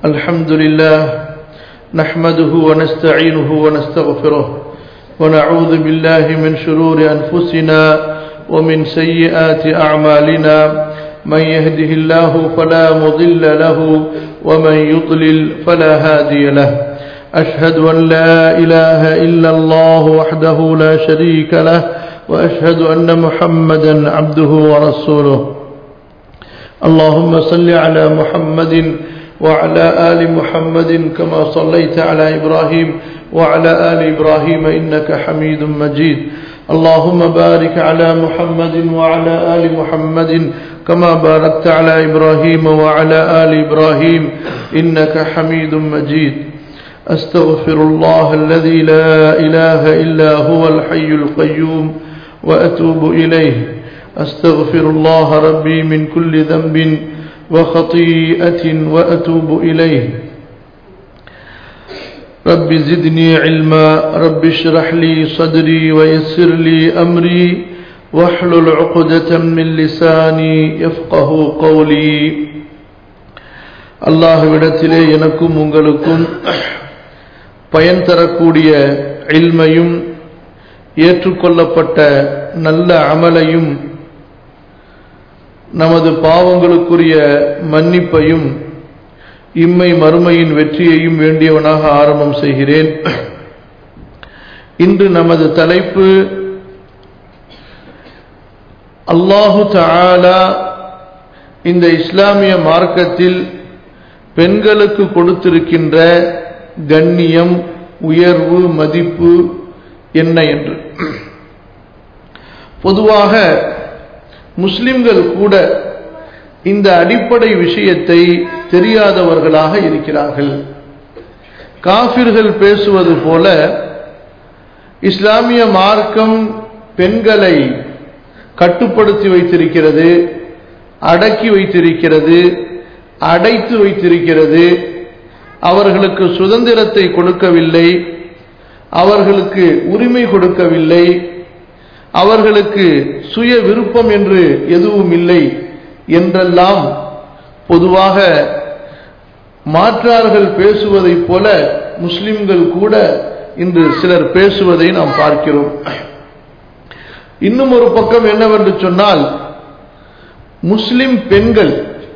الحمد لله نحمده ونستعينه ونستغفره ونعوذ بالله من شرور أنفسنا ومن سيئات أعمالنا من يهده الله فلا مضل له ومن يضلل فلا هادي له أشهد أن لا إله إلا الله وحده لا شريك له وأشهد أن محمدا عبده ورسوله اللهم صل على محمد وعلى آل محمد كما صليت على إبراهيم وعلى آل إبراهيم إنك حميد مجيد اللهم بارك على محمد وعلى آل محمد كما باركت على إبراهيم وعلى آل إبراهيم إنك حميد مجيد أستغفر الله الذي لا إله إلا هو الحي القيوم وأتوب إليه أستغفر الله ربي من كل ذنب وخطيئة وأتوب إليه رب زدني علما رب اشرح لي صدري ويسر لي أمري واحلل عقدة من لساني يفقه قولي அல்லாஹ்விடத்திலே எனக்கும் உங்களுக்கும் பயன் தரக்கூடிய இல்மையும் ஏற்றுக்கொள்ளப்பட்ட நல்ல அமலையும் நமது பாவங்களுக்குரிய மன்னிப்பையும் இம்மை மறுமையின் வெற்றியையும் வேண்டியவனாக ஆரம்பம் செய்கிறேன் இன்று நமது தலைப்பு அல்லாஹு தாலா இந்த இஸ்லாமிய மார்க்கத்தில் பெண்களுக்கு கொடுத்திருக்கின்ற கண்ணியம் உயர்வு மதிப்பு என்ன என்று பொதுவாக முஸ்லிம்கள் கூட இந்த அடிப்படை விஷயத்தை தெரியாதவர்களாக இருக்கிறார்கள் காபிர்கள் பேசுவது போல இஸ்லாமிய மார்க்கம் பெண்களை கட்டுப்படுத்தி வைத்திருக்கிறது அடக்கி வைத்திருக்கிறது அடைத்து வைத்திருக்கிறது அவர்களுக்கு சுதந்திரத்தை கொடுக்கவில்லை அவர்களுக்கு உரிமை கொடுக்கவில்லை அவர்களுக்கு சுய விருப்பம் என்று எதுவும் இல்லை என்றெல்லாம் பொதுவாக மாற்றார்கள் பேசுவதைப் போல முஸ்லிம்கள் கூட இன்று சிலர் பேசுவதை நாம் பார்க்கிறோம் இன்னும் ஒரு பக்கம் என்னவென்று சொன்னால் முஸ்லிம் பெண்கள்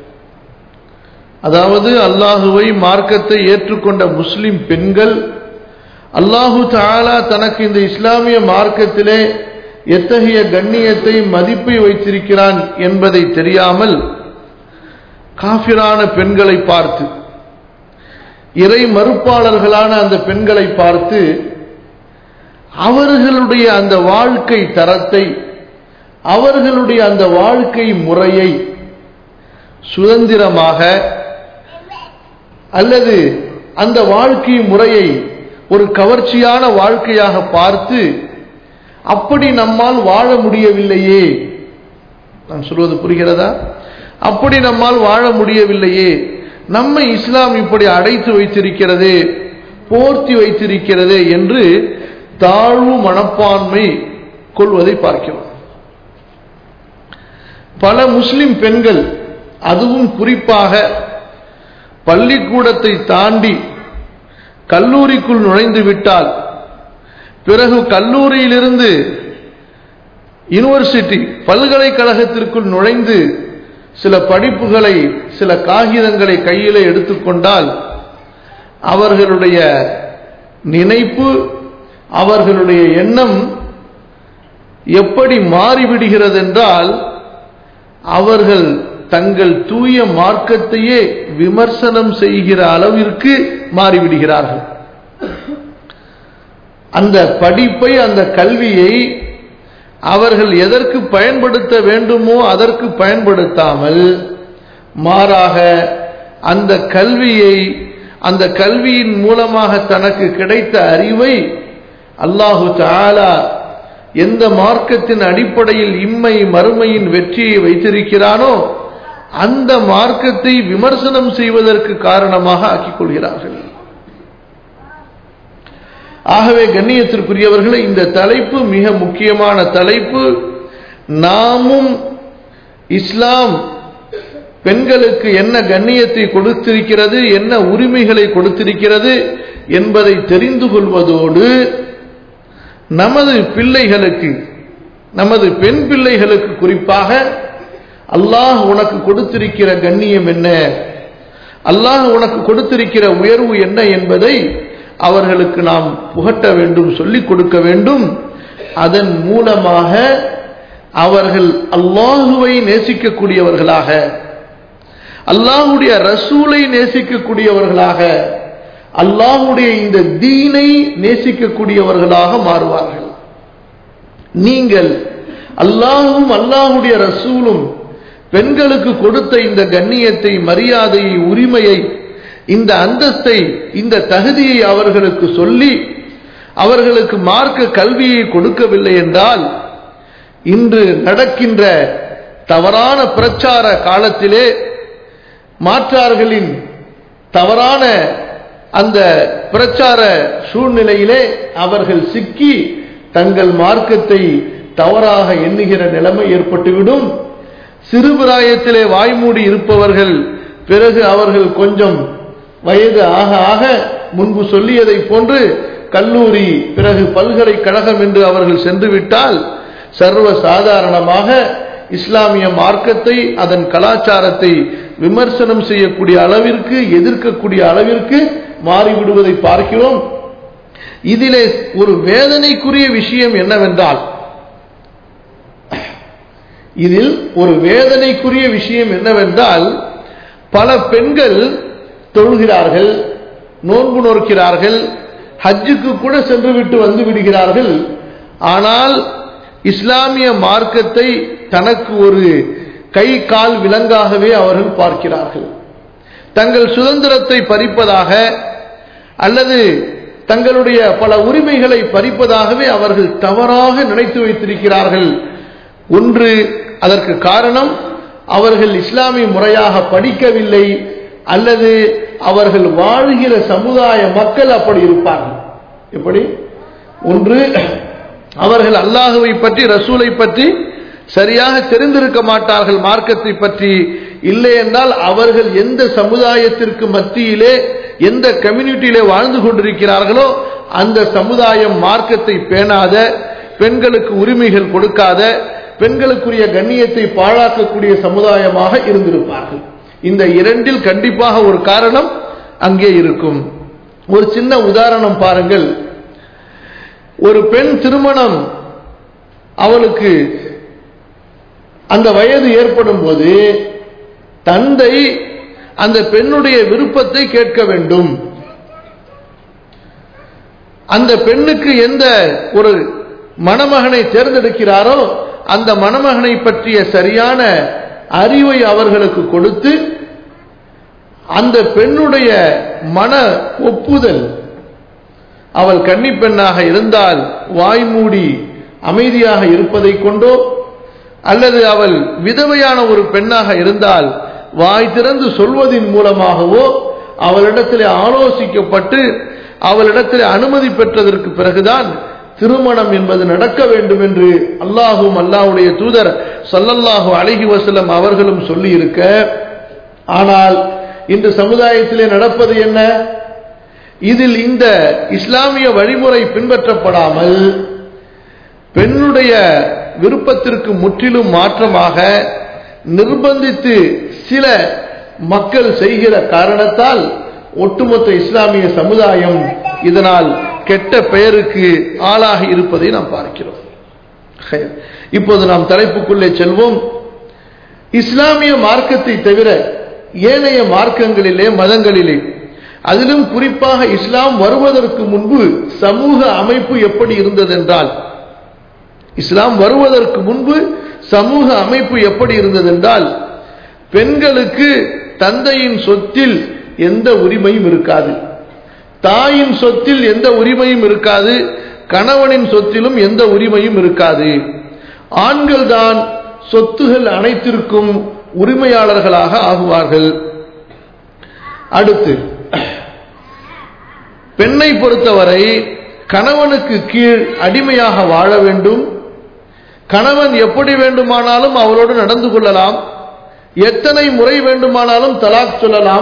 அதாவது அல்லாஹுவை மார்க்கத்தை ஏற்றுக்கொண்ட முஸ்லிம் பெண்கள் அல்லாஹு தாலா தனக்கு இந்த இஸ்லாமிய மார்க்கத்திலே எத்தகைய கண்ணியத்தை மதிப்பை வைத்திருக்கிறான் என்பதை தெரியாமல் காபிரான பெண்களை பார்த்து இறை மறுப்பாளர்களான அந்த பெண்களை பார்த்து அவர்களுடைய அந்த வாழ்க்கை தரத்தை அவர்களுடைய அந்த வாழ்க்கை முறையை சுதந்திரமாக அல்லது அந்த வாழ்க்கை முறையை ஒரு கவர்ச்சியான வாழ்க்கையாக பார்த்து அப்படி நம்மால் வாழ முடியவில்லையே நான் சொல்வது புரிகிறதா அப்படி நம்மால் வாழ முடியவில்லையே நம்மை இஸ்லாம் இப்படி அடைத்து வைத்திருக்கிறது போர்த்தி வைத்திருக்கிறது என்று தாழ்வு மனப்பான்மை கொள்வதை பார்க்கிறோம் பல முஸ்லிம் பெண்கள் அதுவும் குறிப்பாக பள்ளிக்கூடத்தை தாண்டி கல்லூரிக்குள் நுழைந்து விட்டால் பிறகு கல்லூரியிலிருந்து யூனிவர்சிட்டி பல்கலைக்கழகத்திற்குள் நுழைந்து சில படிப்புகளை சில காகிதங்களை கையிலே எடுத்துக்கொண்டால் அவர்களுடைய நினைப்பு அவர்களுடைய எண்ணம் எப்படி மாறிவிடுகிறது என்றால் அவர்கள் தங்கள் தூய மார்க்கத்தையே விமர்சனம் செய்கிற அளவிற்கு மாறிவிடுகிறார்கள் அந்த படிப்பை அந்த கல்வியை அவர்கள் எதற்கு பயன்படுத்த வேண்டுமோ அதற்கு பயன்படுத்தாமல் மாறாக அந்த கல்வியை அந்த கல்வியின் மூலமாக தனக்கு கிடைத்த அறிவை அல்லாஹு தாலா எந்த மார்க்கத்தின் அடிப்படையில் இம்மை மறுமையின் வெற்றியை வைத்திருக்கிறானோ அந்த மார்க்கத்தை விமர்சனம் செய்வதற்கு காரணமாக ஆக்கிக் கொள்கிறார்கள் ஆகவே கண்ணியத்திற்குரியவர்களே இந்த தலைப்பு மிக முக்கியமான தலைப்பு நாமும் இஸ்லாம் பெண்களுக்கு என்ன கண்ணியத்தை கொடுத்திருக்கிறது என்ன உரிமைகளை கொடுத்திருக்கிறது என்பதை தெரிந்து கொள்வதோடு நமது பிள்ளைகளுக்கு நமது பெண் பிள்ளைகளுக்கு குறிப்பாக அல்லாஹ் உனக்கு கொடுத்திருக்கிற கண்ணியம் என்ன அல்லாஹ் உனக்கு கொடுத்திருக்கிற உயர்வு என்ன என்பதை அவர்களுக்கு நாம் புகட்ட வேண்டும் சொல்லிக் கொடுக்க வேண்டும் அதன் மூலமாக அவர்கள் அல்லாஹுவை நேசிக்கக்கூடியவர்களாக அல்லாஹுடைய ரசூலை நேசிக்கக்கூடியவர்களாக அல்லாஹுடைய இந்த தீனை நேசிக்கக்கூடியவர்களாக மாறுவார்கள் நீங்கள் அல்லாஹும் அல்லாஹுடைய ரசூலும் பெண்களுக்கு கொடுத்த இந்த கண்ணியத்தை மரியாதையை உரிமையை இந்த அந்தஸ்தை இந்த தகுதியை அவர்களுக்கு சொல்லி அவர்களுக்கு மார்க்க கல்வியை கொடுக்கவில்லை என்றால் இன்று நடக்கின்ற தவறான பிரச்சார காலத்திலே மாற்றார்களின் தவறான அந்த பிரச்சார சூழ்நிலையிலே அவர்கள் சிக்கி தங்கள் மார்க்கத்தை தவறாக எண்ணுகிற நிலைமை ஏற்பட்டுவிடும் சிறுபிராயத்திலே வாய்மூடி இருப்பவர்கள் பிறகு அவர்கள் கொஞ்சம் வயது ஆக ஆக முன்பு சொல்லியதை போன்று கல்லூரி பிறகு பல்கலைக்கழகம் என்று அவர்கள் சென்று விட்டால் சர்வ சாதாரணமாக இஸ்லாமிய மார்க்கத்தை அதன் கலாச்சாரத்தை விமர்சனம் செய்யக்கூடிய அளவிற்கு எதிர்க்கக்கூடிய அளவிற்கு மாறிவிடுவதை பார்க்கிறோம் இதிலே ஒரு வேதனைக்குரிய விஷயம் என்னவென்றால் இதில் ஒரு வேதனைக்குரிய விஷயம் என்னவென்றால் பல பெண்கள் தொழுகிறார்கள் நோன்பு நோக்கிறார்கள் ஹஜ்ஜுக்கு கூட சென்று விட்டு வந்து விடுகிறார்கள் ஆனால் இஸ்லாமிய மார்க்கத்தை தனக்கு ஒரு கை கால் விலங்காகவே அவர்கள் பார்க்கிறார்கள் தங்கள் சுதந்திரத்தை பறிப்பதாக அல்லது தங்களுடைய பல உரிமைகளை பறிப்பதாகவே அவர்கள் தவறாக நினைத்து வைத்திருக்கிறார்கள் ஒன்று அதற்கு காரணம் அவர்கள் இஸ்லாமிய முறையாக படிக்கவில்லை அல்லது அவர்கள் வாழ்கிற சமுதாய மக்கள் அப்படி இருப்பார்கள் எப்படி ஒன்று அவர்கள் அல்லாஹுவை பற்றி ரசூலை பற்றி சரியாக தெரிந்திருக்க மாட்டார்கள் மார்க்கத்தை பற்றி இல்லை என்றால் அவர்கள் எந்த சமுதாயத்திற்கு மத்தியிலே எந்த கம்யூனிட்டியிலே வாழ்ந்து கொண்டிருக்கிறார்களோ அந்த சமுதாயம் மார்க்கத்தை பேணாத பெண்களுக்கு உரிமைகள் கொடுக்காத பெண்களுக்குரிய கண்ணியத்தை பாழாக்கக்கூடிய சமுதாயமாக இருந்திருப்பார்கள் இந்த இரண்டில் கண்டிப்பாக ஒரு காரணம் அங்கே இருக்கும் ஒரு சின்ன உதாரணம் பாருங்கள் ஒரு பெண் திருமணம் அவளுக்கு அந்த வயது ஏற்படும் போது தந்தை அந்த பெண்ணுடைய விருப்பத்தை கேட்க வேண்டும் அந்த பெண்ணுக்கு எந்த ஒரு மணமகனை தேர்ந்தெடுக்கிறாரோ அந்த மணமகனை பற்றிய சரியான அறிவை அவர்களுக்கு கொடுத்து அந்த பெண்ணுடைய மன ஒப்புதல் அவள் கன்னி பெண்ணாக இருந்தால் வாய்மூடி அமைதியாக இருப்பதை கொண்டோ அல்லது அவள் விதவையான ஒரு பெண்ணாக இருந்தால் வாய் திறந்து சொல்வதின் மூலமாகவோ அவளிடத்தில் ஆலோசிக்கப்பட்டு அவளிடத்தில் அனுமதி பெற்றதற்கு பிறகுதான் திருமணம் என்பது நடக்க வேண்டும் என்று அல்லாஹும் அல்லாஹுடைய தூதர் சல்லல்லாஹு அழகி வசலம் அவர்களும் சொல்லி இருக்க ஆனால் இன்று சமுதாயத்திலே நடப்பது என்ன இதில் இந்த இஸ்லாமிய வழிமுறை பின்பற்றப்படாமல் பெண்ணுடைய விருப்பத்திற்கு முற்றிலும் மாற்றமாக நிர்பந்தித்து சில மக்கள் செய்கிற காரணத்தால் ஒட்டுமொத்த இஸ்லாமிய சமுதாயம் இதனால் கெட்ட பெயருக்கு ஆளாகி இருப்பதை நாம் பார்க்கிறோம் இப்போது நாம் தலைப்புக்குள்ளே செல்வோம் இஸ்லாமிய மார்க்கத்தை தவிர ஏனைய மார்க்கங்களிலே மதங்களிலே அதிலும் குறிப்பாக இஸ்லாம் வருவதற்கு முன்பு சமூக அமைப்பு எப்படி இருந்ததென்றால் இஸ்லாம் வருவதற்கு முன்பு சமூக அமைப்பு எப்படி இருந்ததென்றால் பெண்களுக்கு தந்தையின் சொத்தில் எந்த உரிமையும் இருக்காது தாயின் சொத்தில் எந்த உரிமையும் இருக்காது கணவனின் சொத்திலும் எந்த உரிமையும் இருக்காது ஆண்கள் தான் சொத்துகள் அனைத்திற்கும் உரிமையாளர்களாக ஆகுவார்கள் அடுத்து பெண்ணை பொறுத்தவரை கணவனுக்கு கீழ் அடிமையாக வாழ வேண்டும் கணவன் எப்படி வேண்டுமானாலும் அவளோடு நடந்து கொள்ளலாம் எத்தனை முறை வேண்டுமானாலும் தலாக் சொல்லலாம்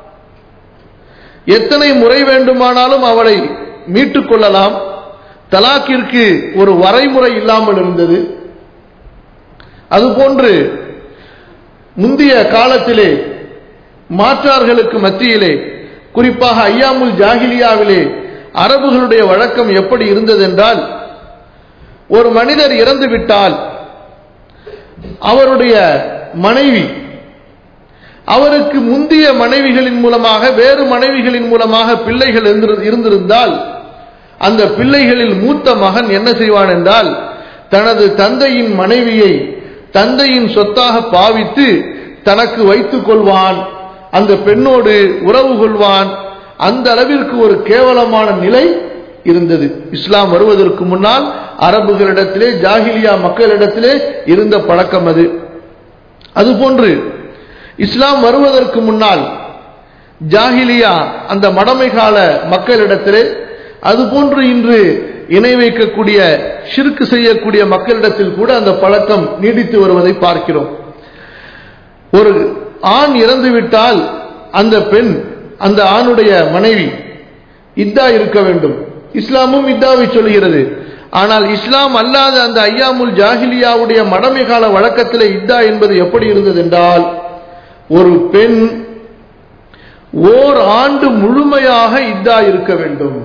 எத்தனை முறை வேண்டுமானாலும் அவளை மீட்டுக் கொள்ளலாம் தலாக்கிற்கு ஒரு வரைமுறை இல்லாமல் இருந்தது அதுபோன்று முந்தைய காலத்திலே மாற்றார்களுக்கு மத்தியிலே குறிப்பாக ஐயாமுல் ஜாகிலியாவிலே அரபுகளுடைய வழக்கம் எப்படி இருந்தது என்றால் ஒரு மனிதர் இறந்து விட்டால் அவருடைய மனைவி அவருக்கு முந்தைய மனைவிகளின் மூலமாக வேறு மனைவிகளின் மூலமாக பிள்ளைகள் இருந்திருந்தால் அந்த பிள்ளைகளில் மூத்த மகன் என்ன செய்வான் என்றால் தனது தந்தையின் மனைவியை தந்தையின் சொத்தாக பாவித்து தனக்கு வைத்துக் கொள்வான் அந்த பெண்ணோடு உறவு கொள்வான் அந்த அளவிற்கு ஒரு கேவலமான நிலை இருந்தது இஸ்லாம் வருவதற்கு முன்னால் அரபுகளிடத்திலே ஜாகிலியா மக்களிடத்திலே இருந்த பழக்கம் அது அதுபோன்று இஸ்லாம் வருவதற்கு முன்னால் ஜாகிலியா அந்த மடமை கால மக்களிடத்திலே அதுபோன்று இன்று இணை வைக்கக்கூடிய ஷிர்கு செய்யக்கூடிய மக்களிடத்தில் கூட அந்த பழக்கம் நீடித்து வருவதை பார்க்கிறோம் ஒரு ஆண் இறந்துவிட்டால் அந்த பெண் அந்த ஆணுடைய மனைவி இத்தா இருக்க வேண்டும் இஸ்லாமும் இத்தாவை சொல்கிறது ஆனால் இஸ்லாம் அல்லாத அந்த ஐயாமுல் ஜாஹிலியாவுடைய மடமை கால வழக்கத்தில் இத்தா என்பது எப்படி இருந்தது என்றால் ஒரு பெண் ஓர் ஆண்டு முழுமையாக இத்தா இருக்க வேண்டும்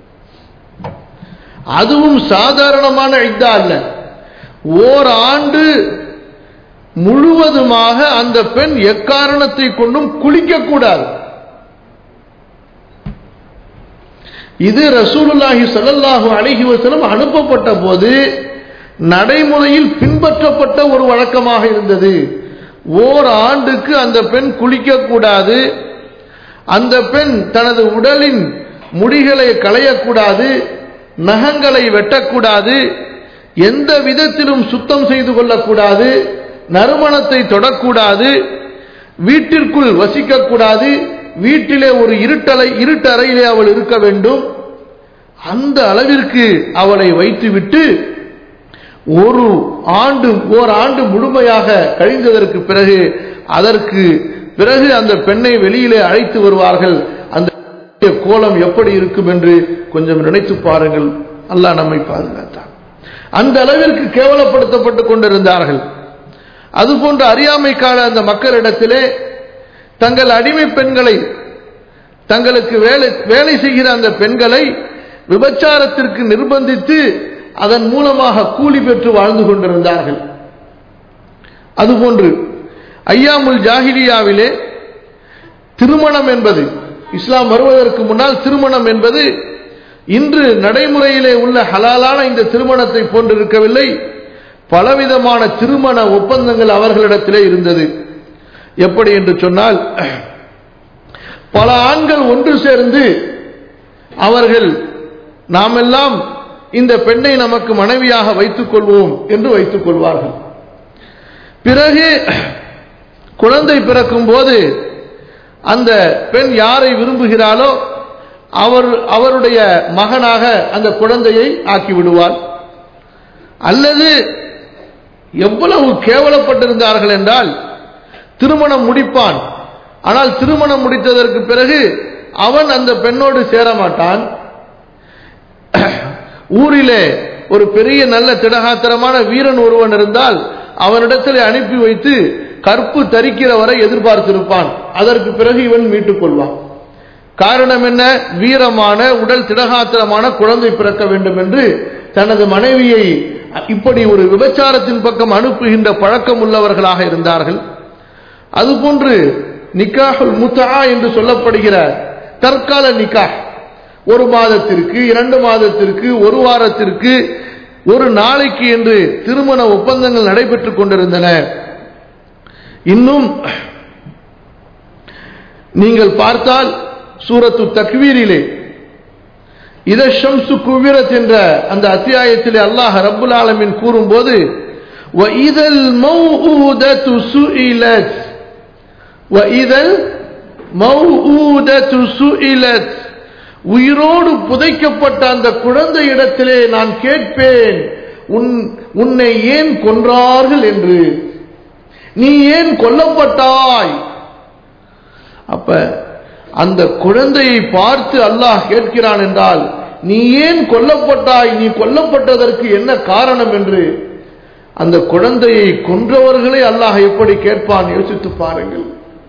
அதுவும் சாதாரணமான இத்தா அல்ல ஓர் ஆண்டு முழுவதுமாக அந்த பெண் எக்காரணத்தை கொண்டும் குளிக்கக்கூடாது இது ரசூலுல்லாஹி சல்லல்லாஹு அலைஹி வஸல்லம் அனுப்பப்பட்ட போது நடைமுறையில் பின்பற்றப்பட்ட ஒரு வழக்கமாக இருந்தது ஓர் ஆண்டுக்கு அந்த பெண் குளிக்கக்கூடாது அந்த பெண் தனது உடலின் முடிகளை களையக்கூடாது நகங்களை வெட்டக்கூடாது எந்த விதத்திலும் சுத்தம் செய்து கொள்ளக்கூடாது நறுமணத்தை தொடக்கூடாது வீட்டிற்குள் வசிக்கக்கூடாது வீட்டிலே ஒரு இருட்டலை இருட்டறையிலே அவள் இருக்க வேண்டும் அந்த அளவிற்கு அவளை வைத்துவிட்டு ஒரு ஆண்டு ஓர் ஆண்டு முழுமையாக கழிந்ததற்கு பிறகு அதற்கு பிறகு அந்த பெண்ணை வெளியிலே அழைத்து வருவார்கள் அந்த கோலம் எப்படி இருக்கும் என்று கொஞ்சம் நினைத்து பாருங்கள் அல்லாஹ் நம்மை பாதுகாத்தான் அந்த அளவிற்கு கேவலப்படுத்தப்பட்டுக் கொண்டிருந்தார்கள் அதுபோன்ற அறியாமை கால அந்த மக்களிடத்திலே தங்கள் அடிமை பெண்களை தங்களுக்கு வேலை வேலை செய்கிற அந்த பெண்களை விபச்சாரத்திற்கு நிர்பந்தித்து அதன் மூலமாக கூலி பெற்று வாழ்ந்து கொண்டிருந்தார்கள் அதுபோன்று ஐயாமுல் ஜாகிலியாவிலே திருமணம் என்பது இஸ்லாம் வருவதற்கு முன்னால் திருமணம் என்பது இன்று நடைமுறையிலே உள்ள ஹலாலான இந்த திருமணத்தை போன்றிருக்கவில்லை பலவிதமான திருமண ஒப்பந்தங்கள் அவர்களிடத்திலே இருந்தது எப்படி என்று சொன்னால் பல ஆண்கள் ஒன்று சேர்ந்து அவர்கள் நாமெல்லாம் இந்த பெண்ணை நமக்கு மனைவியாக வைத்துக் கொள்வோம் என்று வைத்துக் கொள்வார்கள் பிறகு குழந்தை பிறக்கும் போது அந்த பெண் யாரை விரும்புகிறாளோ அவர் அவருடைய மகனாக அந்த குழந்தையை ஆக்கி விடுவார் அல்லது எவ்வளவு கேவலப்பட்டிருந்தார்கள் என்றால் திருமணம் முடிப்பான் ஆனால் திருமணம் முடித்ததற்கு பிறகு அவன் அந்த பெண்ணோடு சேர மாட்டான் ஊரிலே ஒரு பெரிய நல்ல திடகாத்திரமான வீரன் ஒருவன் இருந்தால் அவனிடத்தில் அனுப்பி வைத்து கற்பு தரிக்கிற வரை எதிர்பார்த்திருப்பான் அதற்கு பிறகு இவன் மீட்டுக் கொள்வான் காரணம் என்ன வீரமான உடல் திடகாத்திரமான குழந்தை பிறக்க வேண்டும் என்று தனது மனைவியை இப்படி ஒரு விபச்சாரத்தின் பக்கம் அனுப்புகின்ற பழக்கம் உள்ளவர்களாக இருந்தார்கள் அதுபோன்று நிக்காஹுல் முத்தா என்று சொல்லப்படுகிற தற்கால நிக்காஹ் ஒரு மாதத்திற்கு இரண்டு மாதத்திற்கு ஒரு வாரத்திற்கு ஒரு நாளைக்கு என்று திருமண ஒப்பந்தங்கள் நடைபெற்றுக் கொண்டிருந்தன இன்னும் நீங்கள் பார்த்தால் சூரத்து தக்வீரிலே இத ஷம்சு குவிரத் என்ற அந்த அத்தியாயத்திலே அல்லாஹ் ரப்புல் ஆலமின் கூறும்போது وَإِذَا الْمَوْءُودَةُ سُئِلَتْ وَإِذَا الْمَوْءُودَةُ سُئِلَتْ உயிரோடு புதைக்கப்பட்ட அந்த குழந்தை இடத்திலே நான் கேட்பேன் உன் உன்னை ஏன் கொன்றார்கள் என்று நீ ஏன் கொல்லப்பட்டாய் அப்ப அந்த குழந்தையை பார்த்து அல்லாஹ் கேட்கிறான் என்றால் நீ ஏன் கொல்லப்பட்டாய் நீ கொல்லப்பட்டதற்கு என்ன காரணம் என்று அந்த குழந்தையை கொன்றவர்களை அல்லாஹ் எப்படி கேட்பான் யோசித்து பாருங்கள்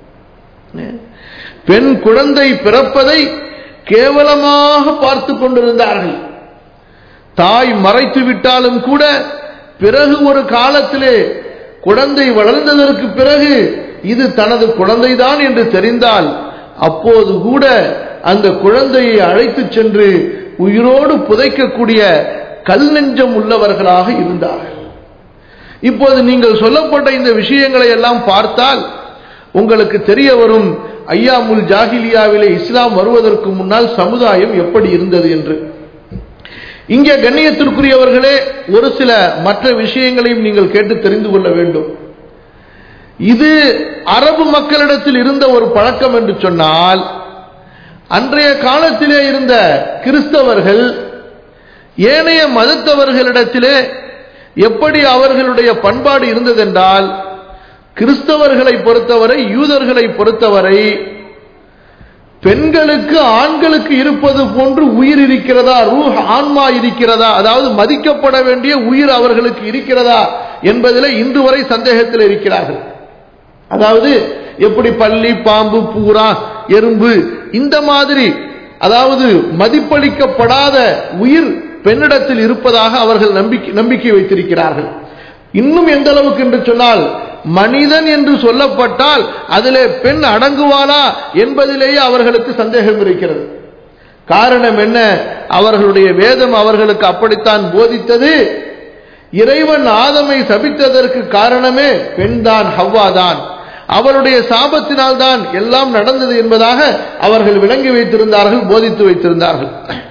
பெண் குழந்தை பிறப்பதை கேவலமாக பார்த்து கொண்டிருந்தார்கள் தாய் மறைத்து விட்டாலும் கூட பிறகு ஒரு காலத்திலே குழந்தை வளர்ந்ததற்கு பிறகு இது தனது குழந்தைதான் என்று தெரிந்தால் அப்போது கூட அந்த குழந்தையை அழைத்துச் சென்று உயிரோடு புதைக்கக்கூடிய கல் நெஞ்சம் உள்ளவர்களாக இருந்தார்கள் இப்போது நீங்கள் சொல்லப்பட்ட இந்த விஷயங்களை எல்லாம் பார்த்தால் உங்களுக்கு தெரிய வரும் ஐயாமுல் ஜாகிலியாவிலே இஸ்லாம் வருவதற்கு முன்னால் சமுதாயம் எப்படி இருந்தது என்று இங்கே கண்ணியத்திற்குரியவர்களே ஒரு சில மற்ற விஷயங்களையும் நீங்கள் கேட்டு தெரிந்து கொள்ள வேண்டும் இது அரபு மக்களிடத்தில் இருந்த ஒரு பழக்கம் என்று சொன்னால் அன்றைய காலத்திலே இருந்த கிறிஸ்தவர்கள் ஏனைய மதத்தவர்களிடத்திலே எப்படி அவர்களுடைய பண்பாடு இருந்ததென்றால் கிறிஸ்தவர்களை பொறுத்தவரை யூதர்களை பொறுத்தவரை பெண்களுக்கு ஆண்களுக்கு இருப்பது போன்று உயிர் இருக்கிறதா ரூஹ் ஆன்மா இருக்கிறதா அதாவது மதிக்கப்பட வேண்டிய உயிர் அவர்களுக்கு இருக்கிறதா என்பதில் இன்று வரை சந்தேகத்தில் இருக்கிறார்கள் அதாவது எப்படி பள்ளி பாம்பு பூரா எறும்பு இந்த மாதிரி அதாவது மதிப்பளிக்கப்படாத உயிர் பெண்ணிடத்தில் இருப்பதாக அவர்கள் நம்பிக்கை நம்பிக்கை வைத்திருக்கிறார்கள் இன்னும் எந்த அளவுக்கு என்று சொன்னால் மனிதன் என்று சொல்லப்பட்டால் அதிலே பெண் அடங்குவாளா என்பதிலேயே அவர்களுக்கு சந்தேகம் இருக்கிறது காரணம் என்ன அவர்களுடைய வேதம் அவர்களுக்கு அப்படித்தான் போதித்தது இறைவன் ஆதமை சபித்ததற்கு காரணமே பெண்தான் ஹவ்வாதான் அவருடைய சாபத்தினால் தான் எல்லாம் நடந்தது என்பதாக அவர்கள் விளங்கி வைத்திருந்தார்கள் போதித்து வைத்திருந்தார்கள்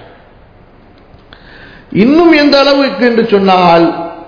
இன்னும் எந்த அளவுக்கு என்று சொன்னால்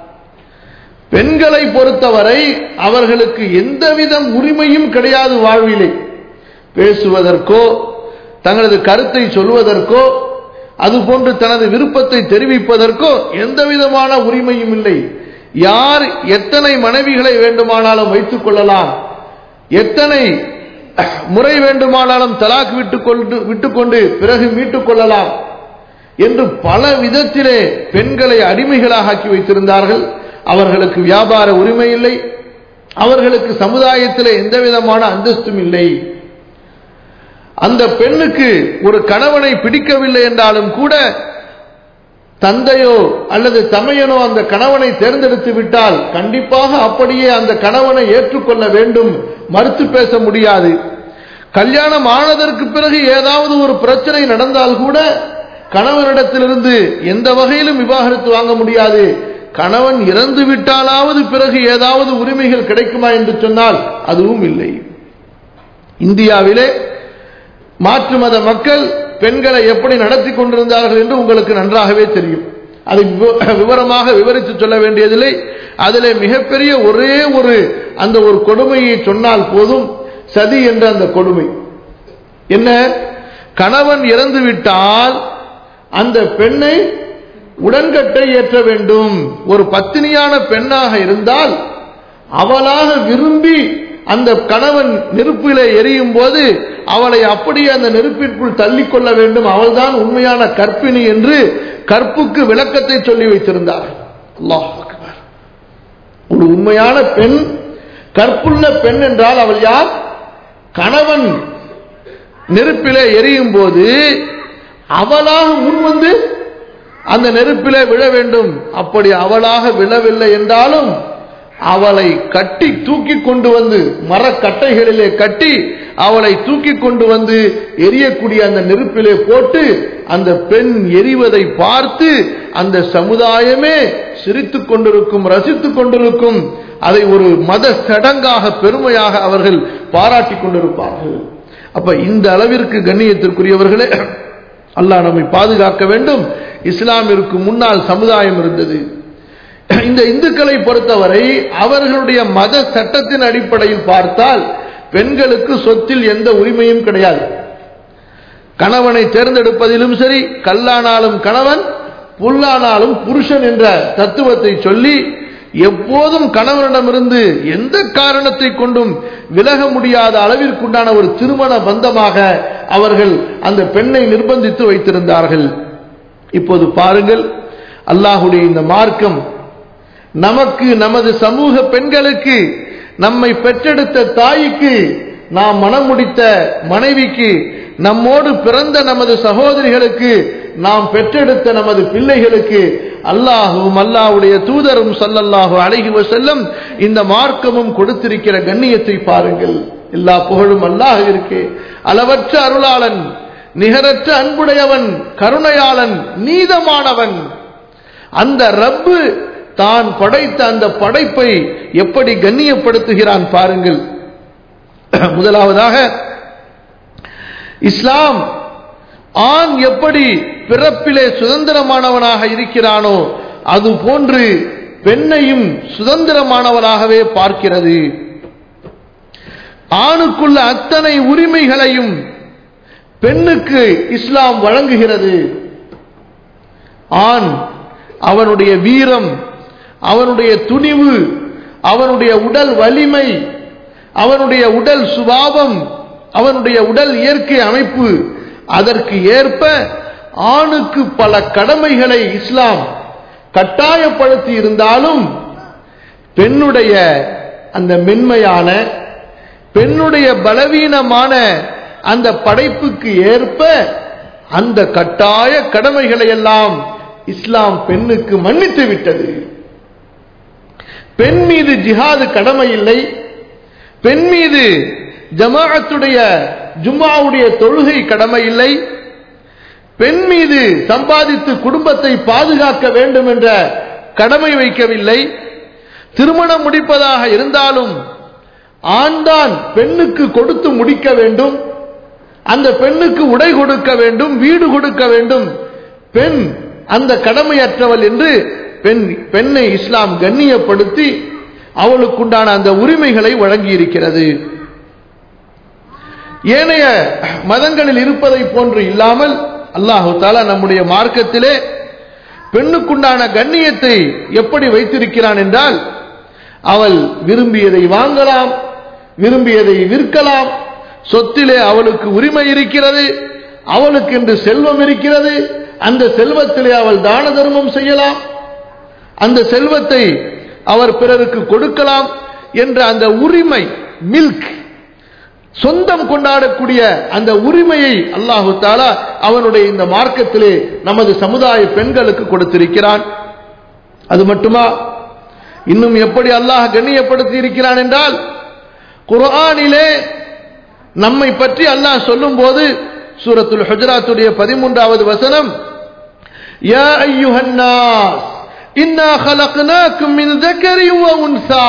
பெண்களை பொறுத்தவரை அவர்களுக்கு எந்தவிதம் உரிமையும் கிடையாது வாழ்விலே பேசுவதற்கோ தங்களது கருத்தை சொல்வதற்கோ அதுபோன்று தனது விருப்பத்தை தெரிவிப்பதற்கோ எந்த விதமான உரிமையும் இல்லை யார் எத்தனை மனைவிகளை வேண்டுமானாலும் வைத்துக் கொள்ளலாம் எத்தனை முறை வேண்டுமானாலும் தலாக் விட்டுக் கொண்டு விட்டுக்கொண்டு பிறகு மீட்டுக் கொள்ளலாம் என்று பல விதத்திலே பெண்களை அடிமைகளாக ஆக்கி வைத்திருந்தார்கள் அவர்களுக்கு வியாபார உரிமை இல்லை அவர்களுக்கு சமுதாயத்தில் எந்த விதமான அந்தஸ்தும் இல்லை அந்த பெண்ணுக்கு ஒரு கணவனை பிடிக்கவில்லை என்றாலும் கூட தந்தையோ அல்லது தமையனோ அந்த கணவனை தேர்ந்தெடுத்து விட்டால் கண்டிப்பாக அப்படியே அந்த கணவனை ஏற்றுக்கொள்ள வேண்டும் மறுத்து பேச முடியாது கல்யாணம் ஆனதற்கு பிறகு ஏதாவது ஒரு பிரச்சனை நடந்தால் கூட கணவனிடத்திலிருந்து எந்த வகையிலும் விவாகரத்து வாங்க முடியாது கணவன் இறந்து விட்டாலாவது பிறகு ஏதாவது உரிமைகள் கிடைக்குமா என்று சொன்னால் அதுவும் இல்லை இந்தியாவிலே மாற்று மத மக்கள் பெண்களை எப்படி நடத்தி கொண்டிருந்தார்கள் என்று உங்களுக்கு நன்றாகவே தெரியும் அதை விவரமாக விவரித்து சொல்ல வேண்டியதில்லை அதிலே மிகப்பெரிய ஒரே ஒரு அந்த ஒரு கொடுமையை சொன்னால் போதும் சதி என்ற அந்த கொடுமை என்ன கணவன் இறந்து விட்டால் அந்த பெண்ணை உடன்கட்டை ஏற்ற வேண்டும் ஒரு பத்தினியான பெண்ணாக இருந்தால் அவளாக விரும்பி அந்த கணவன் நெருப்பிலே எரியும் போது அவளை அப்படியே அந்த நெருப்பிற்குள் தள்ளிக்கொள்ள வேண்டும் அவள்தான் உண்மையான கற்பிணி என்று கற்புக்கு விளக்கத்தை சொல்லி வைத்திருந்தார் அல்லாஹ் ஒரு உண்மையான பெண் கற்புள்ள பெண் என்றால் அவள் யார் கணவன் நெருப்பிலே எரியும் போது அவளாக முன் வந்து அந்த நெருப்பிலே விழ வேண்டும் அப்படி அவளாக விழவில்லை என்றாலும் அவளை கட்டி தூக்கி கொண்டு வந்து மரக்கட்டைகளிலே கட்டி அவளை தூக்கி கொண்டு வந்து எரியக்கூடிய அந்த நெருப்பிலே போட்டு அந்த பெண் எரிவதை பார்த்து அந்த சமுதாயமே சிரித்துக் கொண்டிருக்கும் ரசித்துக் கொண்டிருக்கும் அதை ஒரு மத சடங்காக பெருமையாக அவர்கள் பாராட்டி கொண்டிருப்பார்கள் அப்ப இந்த அளவிற்கு கண்ணியத்திற்குரியவர்களே அல்லாஹ் நம்மை பாதுகாக்க வேண்டும் இஸ்லாமிற்கு முன்னால் சமுதாயம் இருந்தது இந்த இந்துக்களை பொறுத்தவரை அவர்களுடைய மத சட்டத்தின் அடிப்படையில் பார்த்தால் பெண்களுக்கு சொத்தில் எந்த உரிமையும் கிடையாது கணவனை தேர்ந்தெடுப்பதிலும் சரி கல்லானாலும் கணவன் புல்லானாலும் புருஷன் என்ற தத்துவத்தை சொல்லி எப்போதும் கணவனிடமிருந்து எந்த காரணத்தை கொண்டும் விலக முடியாத அளவிற்குண்டான ஒரு திருமண பந்தமாக அவர்கள் அந்த பெண்ணை நிர்பந்தித்து வைத்திருந்தார்கள் இப்போது பாருங்கள் அல்லாஹுடைய இந்த மார்க்கம் நமக்கு நமது சமூக பெண்களுக்கு நம்மை பெற்றெடுத்த தாய்க்கு நாம் மனம் முடித்த மனைவிக்கு நம்மோடு பிறந்த நமது சகோதரிகளுக்கு நாம் பெற்றெடுத்த நமது பிள்ளைகளுக்கு அல்லாஹும் அல்லாஹுடைய தூதரும் சல்லல்லாஹு அழகி செல்லும் இந்த மார்க்கமும் கொடுத்திருக்கிற கண்ணியத்தை பாருங்கள் எல்லா புகழும் அல்லாஹ் இருக்கு அளவற்ற அருளாளன் நிகரற்ற அன்புடையவன் கருணையாளன் நீதமானவன் அந்த ரப்பு தான் படைத்த அந்த படைப்பை எப்படி கண்ணியப்படுத்துகிறான் பாருங்கள் முதலாவதாக இஸ்லாம் ஆண் எப்படி பிறப்பிலே சுதந்திரமானவனாக இருக்கிறானோ அது போன்று பெண்ணையும் சுதந்திரமானவனாகவே பார்க்கிறது ஆணுக்குள்ள அத்தனை உரிமைகளையும் பெண்ணுக்கு இஸ்லாம் வழங்குகிறது ஆண் அவனுடைய வீரம் அவனுடைய துணிவு அவனுடைய உடல் வலிமை அவனுடைய உடல் சுபாவம் அவனுடைய உடல் இயற்கை அமைப்பு அதற்கு ஏற்ப ஆணுக்கு பல கடமைகளை இஸ்லாம் கட்டாயப்படுத்தி இருந்தாலும் பெண்ணுடைய அந்த மென்மையான பெண்ணுடைய பலவீனமான அந்த படைப்புக்கு ஏற்ப அந்த கட்டாய கடமைகளை எல்லாம் இஸ்லாம் பெண்ணுக்கு மன்னித்து விட்டது பெண் மீது ஜிஹாது கடமை இல்லை பெண் மீது ஜமாஅத்துடைய ஜும்மாவுடைய தொழுகை கடமை இல்லை பெண் மீது சம்பாதித்து குடும்பத்தை பாதுகாக்க வேண்டும் என்ற கடமை வைக்கவில்லை திருமணம் முடிப்பதாக இருந்தாலும் ஆண்தான் பெண்ணுக்கு கொடுத்து முடிக்க வேண்டும் அந்த பெண்ணுக்கு உடை கொடுக்க வேண்டும் வீடு கொடுக்க வேண்டும் பெண் அந்த கடமையற்றவள் என்று பெண் பெண்ணை இஸ்லாம் கண்ணியப்படுத்தி அவளுக்குண்டான அந்த உரிமைகளை வழங்கி இருக்கிறது ஏனைய மதங்களில் இருப்பதை போன்று இல்லாமல் அல்லாஹு தாலா நம்முடைய மார்க்கத்திலே பெண்ணுக்குண்டான கண்ணியத்தை எப்படி வைத்திருக்கிறான் என்றால் அவள் விரும்பியதை வாங்கலாம் விரும்பியதை விற்கலாம் சொத்திலே அவளுக்கு உரிமை இருக்கிறது அவளுக்கு என்று செல்வம் இருக்கிறது அந்த செல்வத்திலே அவள் தான தர்மம் செய்யலாம் அந்த செல்வத்தை அவர் பிறருக்கு கொடுக்கலாம் என்ற அந்த உரிமை மில்க் சொந்தம் கொண்டாடக்கூடிய அந்த உரிமையை அல்லாஹு தாலா அவனுடைய இந்த மார்க்கத்திலே நமது சமுதாய பெண்களுக்கு கொடுத்திருக்கிறான் அது மட்டுமா இன்னும் எப்படி அல்லாஹ் கண்ணியப்படுத்தி இருக்கிறான் என்றால் குர்ஆனிலே நம்மை பற்றி அல்லாஹ் சொல்லும் போது சூரத்துல் ஹுஜராத்துடைய பதிமூன்றாவது வசனம் யா ஐயுஹன்னாஸ் இன்னா ஹலக்னாக்கும் மின் ذكر وانثى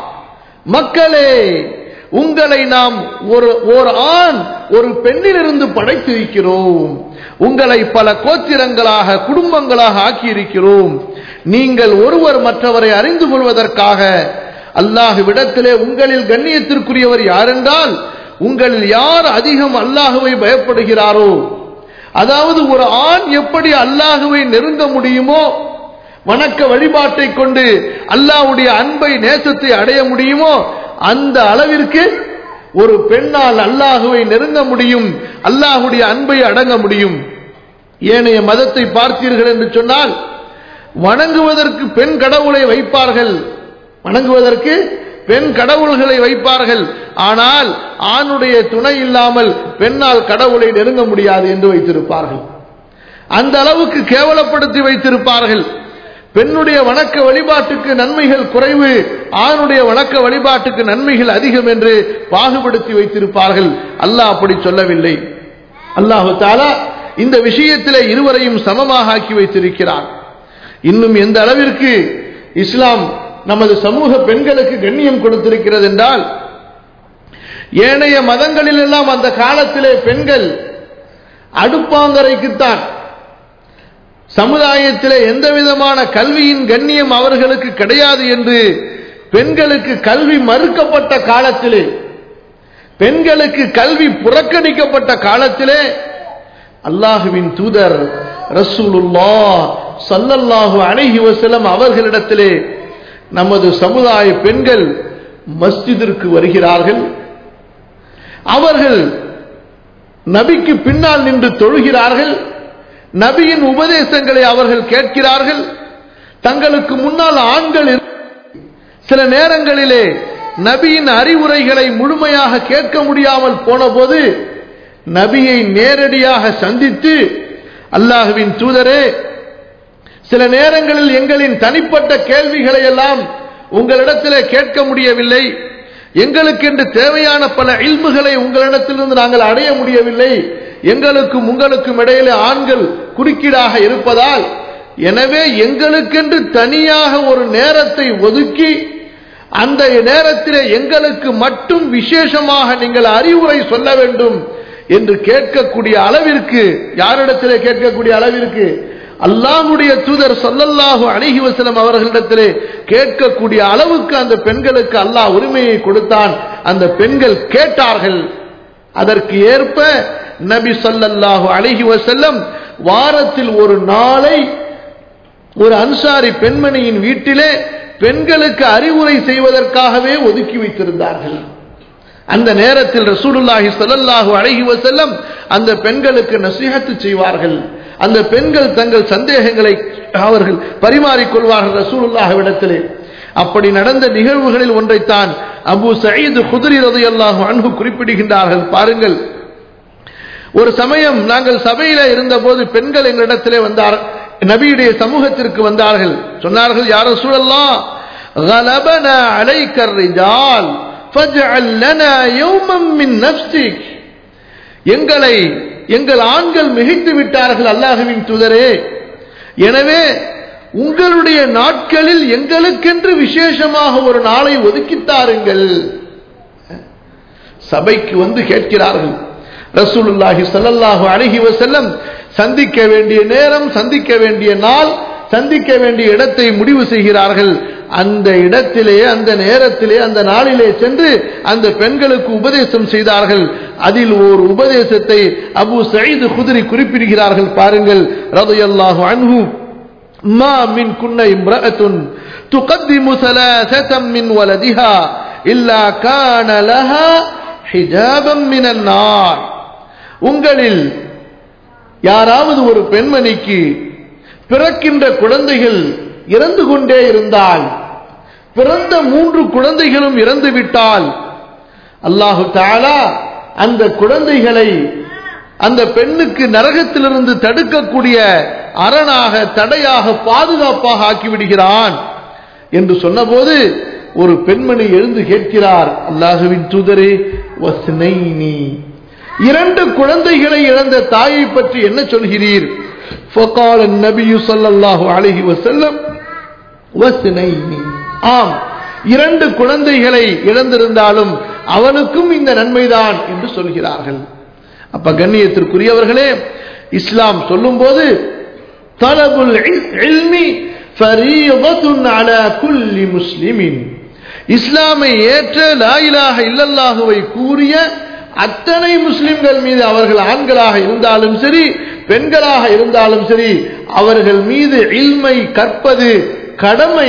மக்களே உங்களை நாம் ஒரு ஒரு ஆண் ஒரு பெண்ணிலிருந்து படைத்திருக்கிறோம் உங்களை பல கோத்திரங்களாக குடும்பங்களாக ஆக்கியிருக்கிறோம் நீங்கள் ஒருவர் மற்றவரை அறிந்து கொள்வதற்காக அல்லாஹுவிடத்திலே உங்களில் கண்ணியத்திற்குரியவர் யாரென்றால் உங்களில் யார் அதிகம் அல்லாஹுவை பயப்படுகிறாரோ அதாவது ஒரு ஆண் எப்படி அல்லாஹுவை நெருங்க முடியுமோ வணக்க வழிபாட்டை கொண்டு அல்லாஹ்வுடைய அன்பை நேசத்தை அடைய முடியுமோ அந்த அளவிற்கு ஒரு பெண்ணால் அல்லாஹுவை நெருங்க முடியும் அல்லாஹுடைய அன்பை அடங்க முடியும் ஏனைய மதத்தை பார்த்தீர்கள் என்று சொன்னால் வணங்குவதற்கு பெண் கடவுளை வைப்பார்கள் வணங்குவதற்கு பெண் கடவுள்களை வைப்பார்கள் ஆனால் ஆணுடைய துணை இல்லாமல் பெண்ணால் கடவுளை நெருங்க முடியாது என்று வைத்திருப்பார்கள் அந்த அளவுக்கு கேவலப்படுத்தி வைத்திருப்பார்கள் பெண்ணுடைய வணக்க வழிபாட்டுக்கு நன்மைகள் குறைவு ஆணுடைய வணக்க வழிபாட்டுக்கு நன்மைகள் அதிகம் என்று பாகுபடுத்தி வைத்திருப்பார்கள் அல்லாஹ் அப்படி சொல்லவில்லை அல்லாஹு தாலா இந்த விஷயத்திலே இருவரையும் சமமாக ஆக்கி வைத்திருக்கிறார் இன்னும் எந்த அளவிற்கு இஸ்லாம் நமது சமூக பெண்களுக்கு கண்ணியம் கொடுத்திருக்கிறது என்றால் ஏனைய மதங்களில் எல்லாம் அந்த காலத்திலே பெண்கள் அடுப்பாங்கரைக்குத்தான் சமுதாயத்திலே எந்த விதமான கல்வியின் கண்ணியம் அவர்களுக்கு கிடையாது என்று பெண்களுக்கு கல்வி மறுக்கப்பட்ட காலத்திலே பெண்களுக்கு கல்வி புறக்கணிக்கப்பட்ட காலத்திலே அல்லாஹுவின் தூதர் ரசூலுல்லா சல்லல்லாஹு அலைஹி வஸல்லம் அவர்களிடத்திலே நமது சமுதாய பெண்கள் மஸ்ஜிதிற்கு வருகிறார்கள் அவர்கள் நபிக்கு பின்னால் நின்று தொழுகிறார்கள் நபியின் உபதேசங்களை அவர்கள் கேட்கிறார்கள் தங்களுக்கு முன்னால் ஆண்கள் இரு- சில நேரங்களிலே நபியின் அறிவுரைகளை முழுமையாக கேட்க முடியாமல் போனபோது நபியை நேரடியாக சந்தித்து அல்லாஹுவின் தூதரே சில நேரங்களில் எங்களின் தனிப்பட்ட கேள்விகளை எல்லாம் உங்களிடத்திலே கேட்க முடியவில்லை எங்களுக்கென்று தேவையான பல இல்முகளை உங்களிடத்திலிருந்து நாங்கள் அடைய முடியவில்லை எங்களுக்கும் உங்களுக்கும் இடையிலே ஆண்கள் குறுக்கீடாக இருப்பதால் எனவே எங்களுக்கென்று தனியாக ஒரு நேரத்தை ஒதுக்கி அந்த நேரத்திலே எங்களுக்கு மட்டும் விசேஷமாக நீங்கள் அறிவுரை சொல்ல வேண்டும் என்று கேட்கக்கூடிய அளவிற்கு யாரிடத்திலே கேட்கக்கூடிய அளவிற்கு அல்லாஹ்வுடைய தூதர் ஸல்லல்லாஹு அலைஹி வஸல்லம் அவர்களிடத்திலே கேட்கக்கூடிய அளவுக்கு அந்த பெண்களுக்கு அல்லாஹ் உரிமையை கொடுத்தான் அந்த பெண்கள் கேட்டார்கள் அதற்கு ஏற்ப நபி ஸல்லல்லாஹு அலைஹி வஸல்லம் வாரத்தில் ஒரு நாளை ஒரு அன்சாரி பெண்மணியின் வீட்டிலே பெண்களுக்கு அறிவுரை செய்வதற்காகவே ஒதுக்கி வைத்திருந்தார்கள் அந்த நேரத்தில் ரசூலுல்லாஹி ஸல்லல்லாஹு அலைஹி வஸல்லம் அந்த பெண்களுக்கு நசிஹத்து செய்வார்கள் அந்த பெண்கள் தங்கள் சந்தேகங்களை அவர்கள் பரிமாறிக் கொள்வார்கள் ரசூலுல்லாஹ்விடத்திலே அப்படி நடந்த நிகழ்வுகளில் ஒன்றைத்தான் அபூ சயீத் குதிரி ரலியல்லாஹு அன்ஹு குறிப்பிடுகின்றார்கள் பாருங்கள் ஒரு சமயம் நாங்கள் சபையில இருந்தபோது பெண்கள் எங்களிடத்திலே வந்தார் நபியுடைய சமூகத்திற்கு வந்தார்கள் சொன்னார்கள் யார சூழல்லாம் غلبنا عليك الرجال فاجعل لنا يوما من نفسك எங்களை எங்கள் ஆண்கள் மிகைத்து விட்டார்கள் அல்லாஹுவின் தூதரே எனவே உங்களுடைய நாட்களில் எங்களுக்கென்று விசேஷமாக ஒரு நாளை ஒதுக்கித்தாருங்கள் சபைக்கு வந்து கேட்கிறார்கள் ரசூலுல்லாஹி ஸல்லல்லாஹு அலைஹி வஸல்லம் சந்திக்க வேண்டிய நேரம் சந்திக்க வேண்டிய நாள் சந்திக்க வேண்டிய இடத்தை முடிவு செய்கிறார்கள் அந்த இடத்திலே அந்த நேரத்திலே அந்த நாளிலே சென்று அந்த பெண்களுக்கு உபதேசம் செய்தார்கள் அதில் ஒரு உபதேசத்தை அபு சயீது குதிரி குறிப்பிடுகிறார்கள் பாருங்கள் ரதையல்லாஹு அன்ஹு ما من كن امرأة تقدم ثلاثة من ولدها إلا كان لها حجابا من النار உங்களில் யாராவது ஒரு பெண்மணிக்கு பிறக்கின்ற குழந்தைகள் இறந்து கொண்டே இருந்தால் பிறந்த மூன்று குழந்தைகளும் இறந்து விட்டால் அல்லாஹு தாலா அந்த குழந்தைகளை அந்த பெண்ணுக்கு நரகத்திலிருந்து தடுக்கக்கூடிய அரணாக தடையாக பாதுகாப்பாக ஆக்கிவிடுகிறான் என்று சொன்னபோது ஒரு பெண்மணி எழுந்து கேட்கிறார் அல்லாஹுவின் தூதரே வஸ்னைனி இரண்டு குழந்தைகளை இழந்த தாயை பற்றி என்ன சொல்கிறீர் فقال النبي صلى الله عليه وسلم وسنين ஆம் இரண்டு குழந்தைகளை இழந்திருந்தாலும் அவனுக்கும் இந்த நன்மைதான் என்று சொல்கிறார்கள் அப்ப கண்ணியத்திற்குரியவர்களே இஸ்லாம் சொல்லும்போது தலபுல் இல்மி ஃபரீதத்துன் அலா குல்லி முஸ்லிமின் இஸ்லாமை ஏற்ற லாயிலாக இல்லல்லாஹுவை கூறிய அத்தனை முஸ்லிம்கள் மீது அவர்கள் ஆண்களாக இருந்தாலும் சரி பெண்களாக இருந்தாலும் சரி அவர்கள் மீது இல்மை கற்பது கடமை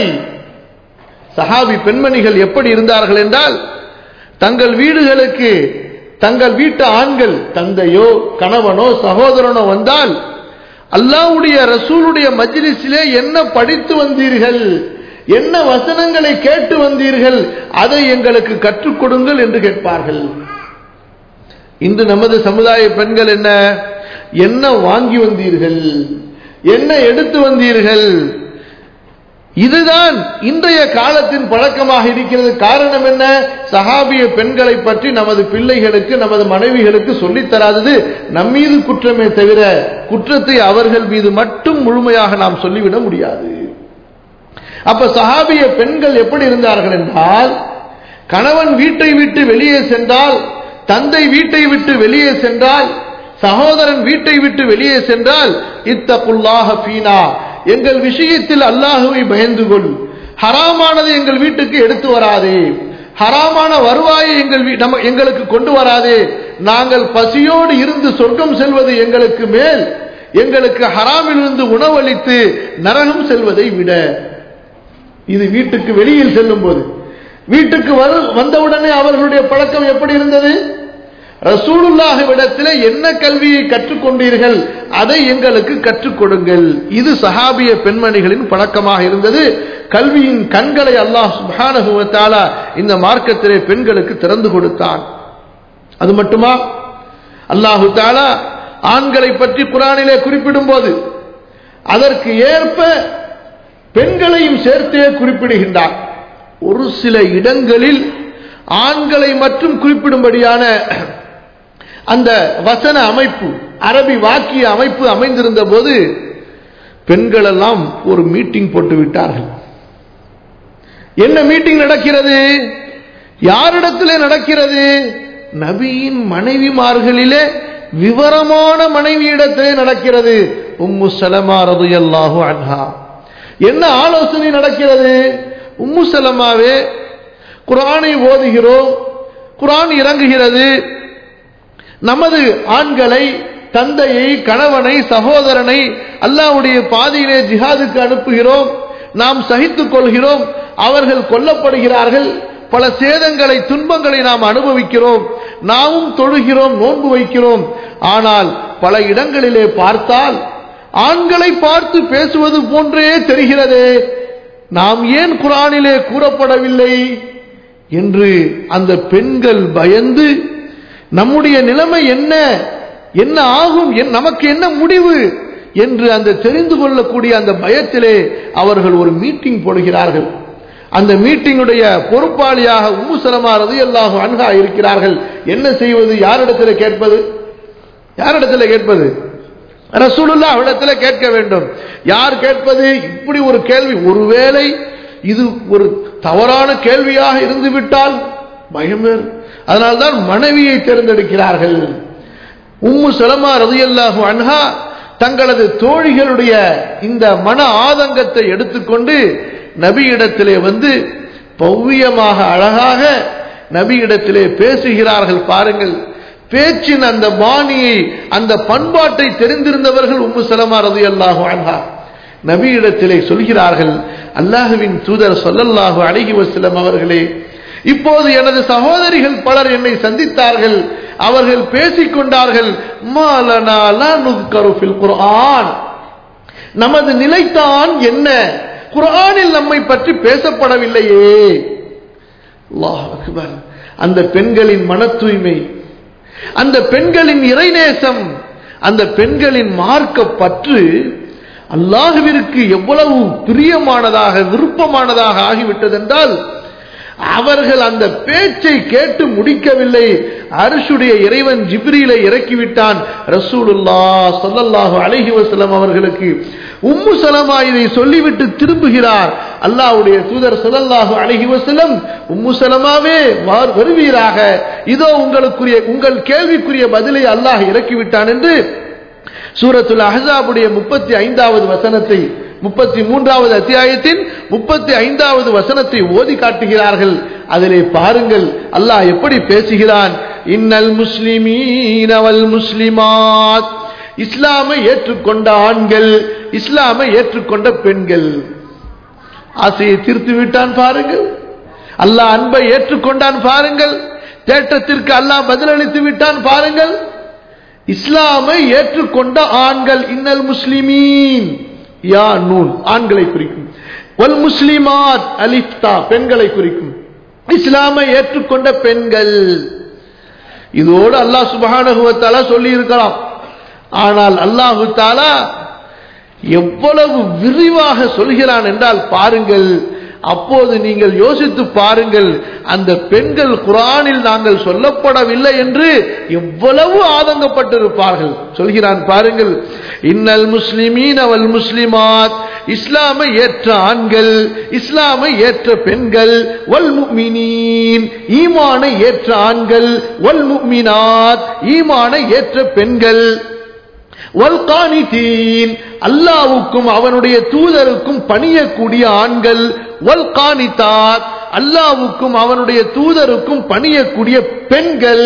சஹாபி பெண்மணிகள் எப்படி இருந்தார்கள் என்றால் தங்கள் வீடுகளுக்கு தங்கள் வீட்டு ஆண்கள் தந்தையோ கணவனோ சகோதரனோ வந்தால் அல்லாவுடைய ரசூலுடைய மஜ்லிஸிலே என்ன படித்து வந்தீர்கள் என்ன வசனங்களை கேட்டு வந்தீர்கள் அதை எங்களுக்கு கற்றுக் கொடுங்கள் என்று கேட்பார்கள் இன்று நமது சமுதாய பெண்கள் என்ன என்ன வாங்கி வந்தீர்கள் என்ன எடுத்து வந்தீர்கள் இதுதான் இன்றைய காலத்தின் பழக்கமாக இருக்கிறது காரணம் என்ன சஹாபிய பெண்களை பற்றி நமது பிள்ளைகளுக்கு நமது மனைவிகளுக்கு சொல்லித் தராதது நம்மீது குற்றமே தவிர குற்றத்தை அவர்கள் மீது மட்டும் முழுமையாக நாம் சொல்லிவிட முடியாது அப்ப சஹாபிய பெண்கள் எப்படி இருந்தார்கள் என்றால் கணவன் வீட்டை விட்டு வெளியே சென்றால் தந்தை வீட்டை விட்டு வெளியே சென்றால் சகோதரன் வீட்டை விட்டு வெளியே சென்றால் இத்தகுல்லாஹ ஃபீனா எங்கள் விஷயத்தில் அல்லாஹுவை பயந்து கொள் ஹராமானது எங்கள் வீட்டுக்கு எடுத்து வராதே ஹராமான வருவாயை எங்கள் நம்ம எங்களுக்கு கொண்டு வராதே நாங்கள் பசியோடு இருந்து சொர்க்கம் செல்வது எங்களுக்கு மேல் எங்களுக்கு ஹராமிலிருந்து உணவளித்து நரகம் செல்வதை விட இது வீட்டுக்கு வெளியில் செல்லும் போது வீட்டுக்கு வரு வந்தவுடனே அவர்களுடைய பழக்கம் எப்படி இருந்தது ரசூலுல்லாஹிடத்தில் என்ன கல்வியை கற்றுக்கொண்டீர்கள் அதை எங்களுக்கு கற்றுக் கொடுங்கள் இது சஹாபிய பெண்மணிகளின் பழக்கமாக இருந்தது கல்வியின் கண்களை அல்லாஹ் சுப்ஹானஹு வ தஆலா இந்த மார்க்கத்திலே பெண்களுக்கு திறந்து கொடுத்தான் அது மட்டுமா அல்லாஹு தாலா ஆண்களை பற்றி குரானிலே குறிப்பிடும் போது அதற்கு ஏற்ப பெண்களையும் சேர்த்தே குறிப்பிடுகின்றார் ஒரு சில இடங்களில் ஆண்களை மட்டும் குறிப்பிடும்படியான அந்த வசன அமைப்பு அரபி வாக்கிய அமைப்பு அமைந்திருந்த போது பெண்கள் எல்லாம் ஒரு மீட்டிங் போட்டு விட்டார்கள் என்ன மீட்டிங் நடக்கிறது யாரிடத்திலே நடக்கிறது நபியின் மனைவிமார்களிலே விவரமான மனைவியிடத்திலே நடக்கிறது உம்மு சலமா ரதுயல்லாஹு அன்ஹா என்ன ஆலோசனை நடக்கிறது உம்மு சலமாவே குரானை ஓதுகிறோம் குரான் இறங்குகிறது நமது ஆண்களை தந்தையை கணவனை சகோதரனை அல்லாவுடைய பாதையிலே ஜிஹாதுக்கு அனுப்புகிறோம் நாம் சகித்துக் கொள்கிறோம் அவர்கள் கொல்லப்படுகிறார்கள் பல சேதங்களை துன்பங்களை நாம் அனுபவிக்கிறோம் நாமும் தொழுகிறோம் நோன்பு வைக்கிறோம் ஆனால் பல இடங்களிலே பார்த்தால் ஆண்களை பார்த்து பேசுவது போன்றே தெரிகிறதே நாம் ஏன் குரானிலே கூறப்படவில்லை என்று அந்த பெண்கள் பயந்து நம்முடைய நிலைமை என்ன என்ன ஆகும் நமக்கு என்ன முடிவு என்று அந்த தெரிந்து கொள்ளக்கூடிய அந்த பயத்திலே அவர்கள் ஒரு மீட்டிங் போடுகிறார்கள் அந்த மீட்டிங்குடைய பொறுப்பாளியாக உம்மு சலமா ரதியல்லாஹு அன்ஹா இருக்கிறார்கள் என்ன செய்வது யாரிடத்தில் கேட்பது யாரிடத்தில் கேட்பது ரசூலுல்லா இடத்துல கேட்க வேண்டும் யார் கேட்பது இப்படி ஒரு கேள்வி ஒருவேளை இது ஒரு தவறான கேள்வியாக இருந்து விட்டால் பயம் அதனால்தான் மனைவியை தேர்ந்தெடுக்கிறார்கள் உம்மு சலமா ரதியல்லாஹு அன்ஹா தங்களது தோழிகளுடைய இந்த மன ஆதங்கத்தை எடுத்துக்கொண்டு நபியிடத்திலே வந்து பவ்யமாக அழகாக நபியிடத்திலே பேசுகிறார்கள் பாருங்கள் பேச்சின் அந்த பாணியை அந்த பண்பாட்டை தெரிந்திருந்தவர்கள் உம்மு சலமா ரதி அல்லாஹு அன்ஹா நபியிடத்திலே சொல்கிறார்கள் அல்லாஹுவின் தூதர் சொல்லல்லாஹு அழகி வசலம் அவர்களே இப்போது எனது சகோதரிகள் பலர் என்னை சந்தித்தார்கள் அவர்கள் பேசிக்கொண்டார்கள் குர்ஆன் நமது நிலைத்தான் என்ன குர்ஆனில் நம்மை பற்றி பேசப்படவில்லையே அந்த பெண்களின் மன தூய்மை அந்த பெண்களின் இறைநேசம் அந்த பெண்களின் மார்க்க பற்று அல்லாஹுவிற்கு எவ்வளவு பிரியமானதாக விருப்பமானதாக ஆகிவிட்டது என்றால் அவர்கள் அந்த பேச்சை கேட்டு முடிக்கவில்லை அரிசுடைய இறைவன் ஜிப்ரியில இறக்கிவிட்டான் ரசூலுல்லா சொல்லல்லாஹு அழகி வசலம் அவர்களுக்கு உம்மு சலமா இதை சொல்லிவிட்டு திரும்புகிறார் அல்லாவுடைய தூதர் சொல்லல்லாஹு அழகி வசலம் உம்மு சலமாவே வருவீராக இதோ உங்களுக்குரிய உங்கள் கேள்விக்குரிய பதிலை அல்லாஹ் இறக்கிவிட்டான் என்று சூரத்துல் அஹாபுடைய முப்பத்தி ஐந்தாவது வசனத்தை முப்பத்தி மூன்றாவது அத்தியாயத்தின் முப்பத்தி ஐந்தாவது வசனத்தை ஓதி காட்டுகிறார்கள் அதிலே பாருங்கள் அல்லாஹ் எப்படி பேசுகிறான் இன்னல் முஸ்லிமீன் அவல் முஸ்லிமாத் இஸ்லாமை ஏற்றுக்கொண்ட ஆண்கள் இஸ்லாமை ஏற்றுக்கொண்ட பெண்கள் ஆசையை தீர்த்து விட்டான் பாருங்கள் அல்லாஹ் அன்பை ஏற்றுக்கொண்டான் பாருங்கள் தேட்டத்திற்கு அல்லாஹ் பதிலளித்து விட்டான் பாருங்கள் இஸ்லாமை ஏற்றுக்கொண்ட ஆண்கள் இன்னல் முஸ்லிமீன் யா நூன் ஆண்களை குறிக்கும் வல் முஸ்லிமாத் அலிப்தா பெண்களை குறிக்கும் இஸ்லாமை ஏற்றுக்கொண்ட பெண்கள் இதோடு அல்லாஹ் சுபஹானகுவத்தாலா சொல்லி இருக்கலாம் ஆனால் அல்லாஹு தாலா எவ்வளவு விரிவாக சொல்கிறான் என்றால் பாருங்கள் அப்போது நீங்கள் யோசித்து பாருங்கள் அந்த பெண்கள் குரானில் நாங்கள் சொல்லப்படவில்லை என்று எவ்வளவு ஆதங்கப்பட்டிருப்பார்கள் சொல்கிறான் பாருங்கள் இன்னல் முஸ்லிமீன் அவல் முஸ்லிமாத் இஸ்லாமை ஏற்ற ஆண்கள் இஸ்லாமை ஏற்ற பெண்கள் வல் முக்மினீன் ஈமானை ஏற்ற ஆண்கள் வல் முக்மினாத் ஈமானை ஏற்ற பெண்கள் வல்கானிதீன் அல்லாவுக்கும் அவனுடைய தூதருக்கும் பணியக்கூடிய ஆண்கள் வல்கானிதாத் அல்லாவுக்கும் அவனுடைய தூதருக்கும் பணியக்கூடிய பெண்கள்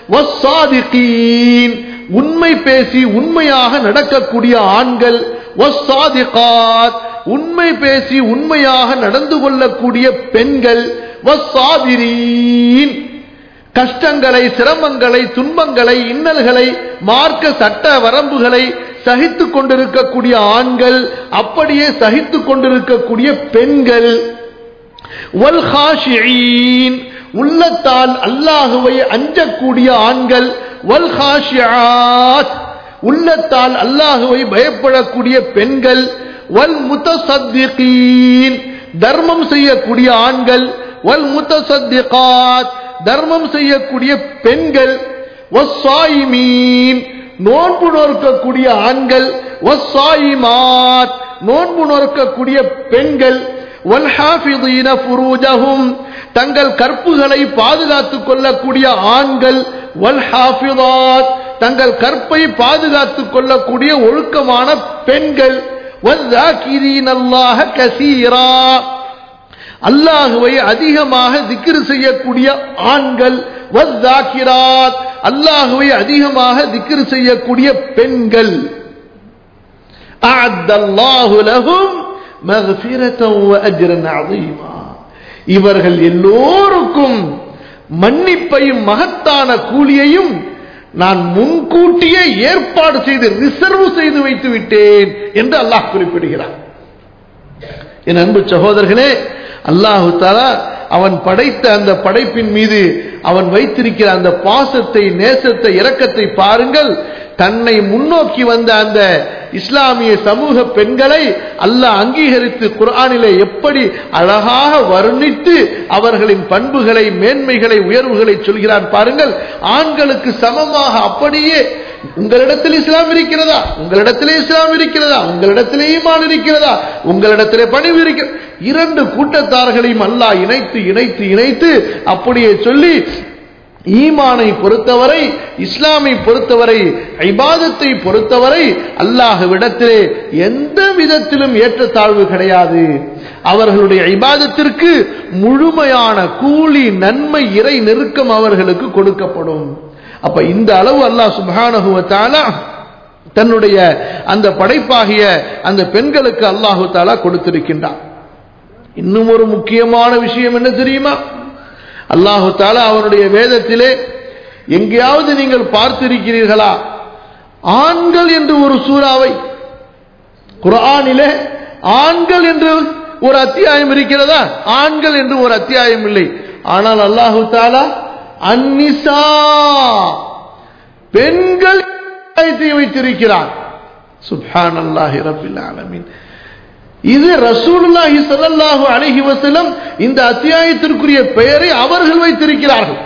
வஸ்ஸாதிகீன் உண்மை பேசி உண்மையாக நடக்கக்கூடிய ஆண்கள் வஸ்ஸாதிகாத் உண்மை பேசி உண்மையாக நடந்து கொள்ளக்கூடிய பெண்கள் வஸ்ஸாபிரீன் கஷ்டங்களை சிரமங்களை துன்பங்களை இன்னல்களை மார்க்க சட்ட வரம்புகளை சகித்துக் கொண்டிருக்கக்கூடிய ஆண்கள் அப்படியே சகித்துக் கொண்டிருக்கக்கூடிய பெண்கள் வல்ஹாஷியீன் உள்ளத்தால் அல்லாஹுவை அஞ்சக்கூடிய ஆண்கள் வல்ஹாஷியாத் உள்ளத்தால் அல்லாஹுவை பயப்படக்கூடிய பெண்கள் வல் முத்தசத்திகீன் தர்மம் செய்யக்கூடிய ஆண்கள் வல் முத்தசத்திகாத் தர்மம் செய்யக்கூடிய பெண்கள் வஸ்ஸாயிமீன் நோன்பு நோக்கக்கூடிய ஆண்கள் வஸ்ஸாயிமாத் நோன்பு நோக்கக்கூடிய பெண்கள் வல்ஹாஃபிதீன ஃபுரூஜஹும் தங்கள் கற்புகளை பாதுகாத்துக் கொள்ளக்கூடிய ஆண்கள் வல்ஹாஃபிதாத் தங்கள் கற்பை பாதுகாத்துக் கொள்ளக்கூடிய ஒழுக்கமான பெண்கள் வல்தாக்கிரீன் அல்லாஹ கசீரா அல்லாஹுவை அதிகமாக திக்ரு செய்யக்கூடிய ஆண்கள் வஸ்தாக்கிராத் அல்லாஹுவை அதிகமாக திக்ரு செய்யக்கூடிய பெண்கள் அஅத்தல்லாஹு லஹும் மக்ஃபிரத்தன் வ அஜ்ரன் அதீமா இவர்கள் எல்லோருக்கும் மன்னிப்பையும் மகத்தான கூலியையும் நான் முன்கூட்டியே ஏற்பாடு செய்து ரிசர்வ் செய்து வைத்து விட்டேன் என்று அல்லாஹ் குறிப்பிடுகிறார் என் அன்பு சகோதரர்களே அல்லாஹு தாலா அவன் படைத்த அந்த படைப்பின் மீது அவன் வைத்திருக்கிற அந்த பாசத்தை நேசத்தை இரக்கத்தை பாருங்கள் தன்னை முன்னோக்கி வந்த அந்த இஸ்லாமிய சமூக பெண்களை அல்லாஹ் அங்கீகரித்து குர்ஆனிலே எப்படி அழகாக வர்ணித்து அவர்களின் பண்புகளை மேன்மைகளை உயர்வுகளை சொல்கிறான் பாருங்கள் ஆண்களுக்கு சமமாக அப்படியே உங்களிடத்தில் இஸ்லாம் இருக்கிறதா உங்களிடத்திலே இஸ்லாம் இருக்கிறதா உங்களிடத்திலே ஈமான் இருக்கிறதா உங்களிடத்திலே பணிவு இருக்கிறது இரண்டு கூட்டத்தார்களையும் அல்லாஹ் இணைத்து இணைத்து இணைத்து அப்படியே சொல்லி ஈமானை பொறுத்தவரை இஸ்லாமை பொறுத்தவரை ஐபாதத்தை பொறுத்தவரை அல்லாஹ்விடத்திலே எந்த விதத்திலும் ஏற்றத்தாழ்வு கிடையாது அவர்களுடைய ஐபாதத்திற்கு முழுமையான கூலி நன்மை இறை நெருக்கம் அவர்களுக்கு கொடுக்கப்படும் அப்ப இந்த அளவு அல்லாஹ் சுபானகுவத்தால தன்னுடைய அந்த படைப்பாகிய அந்த பெண்களுக்கு அல்லாஹு தாலா கொடுத்திருக்கின்றான் இன்னும் ஒரு முக்கியமான விஷயம் என்ன தெரியுமா அல்லாஹு தாலா அவனுடைய வேதத்திலே எங்கேயாவது நீங்கள் பார்த்திருக்கிறீர்களா ஆண்கள் என்று ஒரு சூறாவை குரானிலே ஆண்கள் என்று ஒரு அத்தியாயம் இருக்கிறதா ஆண்கள் என்று ஒரு அத்தியாயம் இல்லை ஆனால் அல்லாஹு தாலா அந்நிசா பெண்கள் வைத்திருக்கிறான் சுப்ஹான் அல்லாஹி ரபில் ஆலமீன் இது ரசூலுல்லாஹி ஸல்லல்லாஹு அலைஹி வஸல்லம் இந்த அத்தியாயத்திற்குரிய பெயரை அவர்கள் வைத்திருக்கிறார்கள்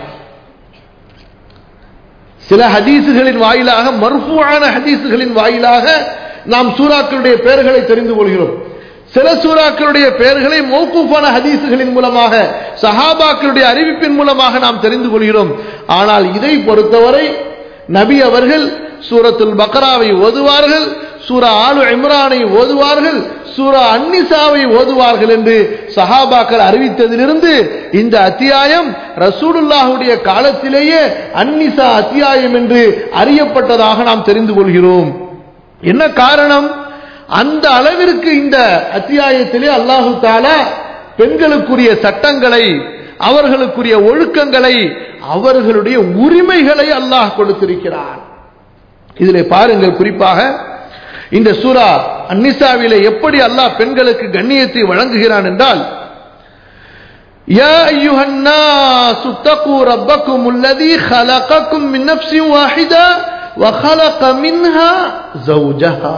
சில ஹதீசுகளின் வாயிலாக மர்ஃபூஆன ஹதீசுகளின் வாயிலாக நாம் சூறாக்களுடைய பெயர்களை தெரிந்து கொள்கிறோம் சில சூறாக்களுடைய பெயர்களை மௌகூஃபான ஹதீசுகளின் மூலமாக சஹாபாக்களுடைய அறிவிப்பின் மூலமாக நாம் தெரிந்து கொள்கிறோம் ஆனால் இதை பொறுத்தவரை நபி அவர்கள் சூரத்துல் பக்ராவை ஓதுவார்கள் சூரா ஆலு இம்ரானை ஓதுவார்கள் சூரா அன்னிசாவை ஓதுவார்கள் என்று சஹாபாக்கள் அறிவித்ததிலிருந்து இந்த அத்தியாயம் ரசூலுல்லாஹுடைய காலத்திலேயே அன்னிசா அத்தியாயம் என்று அறியப்பட்டதாக நாம் தெரிந்து கொள்கிறோம் என்ன காரணம் அந்த அளவிற்கு இந்த அத்தியாயத்திலே அல்லாஹு தாலா பெண்களுக்குரிய சட்டங்களை அவர்களுக்குரிய ஒழுக்கங்களை அவர்களுடைய உரிமைகளை அல்லாஹ் கொடுத்திருக்கிறார் இதிலே பாருங்கள் குறிப்பாக இந்த சூரா அந்நிசாவிலே எப்படி அல்லாஹ் பெண்களுக்கு கண்ணியத்தை வழங்குகிறான் என்றால் يا أيها الناس اتقوا ربكم الذي خلقكم من نفس واحدة وخلق منها زوجها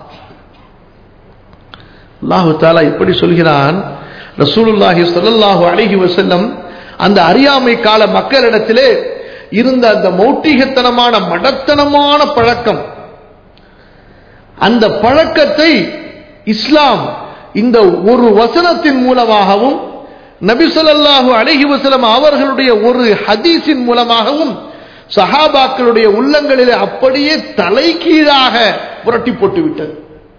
அல்லாஹு தாலா இப்படி சொல்கிறான் ரசூலுல்லாஹி ஸல்லல்லாஹு அலைஹி வஸல்லம் அந்த அறியாமை கால மக்களிடத்திலே இருந்த அந்த மௌட்டிகத்தனமான மடத்தனமான பழக்கம் அந்த பழக்கத்தை இஸ்லாம் இந்த ஒரு வசனத்தின் மூலமாகவும் நபி ஸல்லல்லாஹு அலைஹி வஸல்லம் அவர்களுடைய ஒரு ஹதீஸின் மூலமாகவும் சஹாபாக்களுடைய உள்ளங்களிலே அப்படியே தலைகீழாக புரட்டி போட்டு விட்டது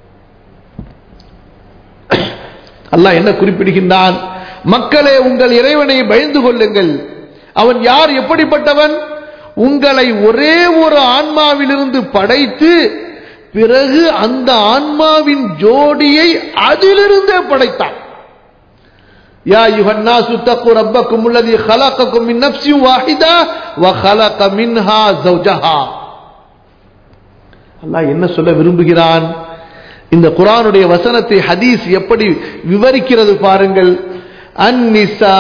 அல்லாஹ் என்ன குறிப்பிடுகின்றான் மக்களே உங்கள் இறைவனை பயந்து கொள்ளுங்கள் அவன் யார் எப்படிப்பட்டவன் உங்களை ஒரே ஒரு ஆன்மாவிலிருந்து படைத்து பிறகு அந்த ஆன்மாவின் ஜோடியை அதிலிருந்தே படைத்தான் يا أيها الناس اتقوا ربكم الذي خلقكم من نفس واحدة وخلق منها زوجها அல்லாஹ் என்ன சொல்ல விரும்புகிறான் இந்த குரானுடைய வசனத்தை ஹதீஸ் எப்படி விவரிக்கிறது பாருங்கள் அந்நிசா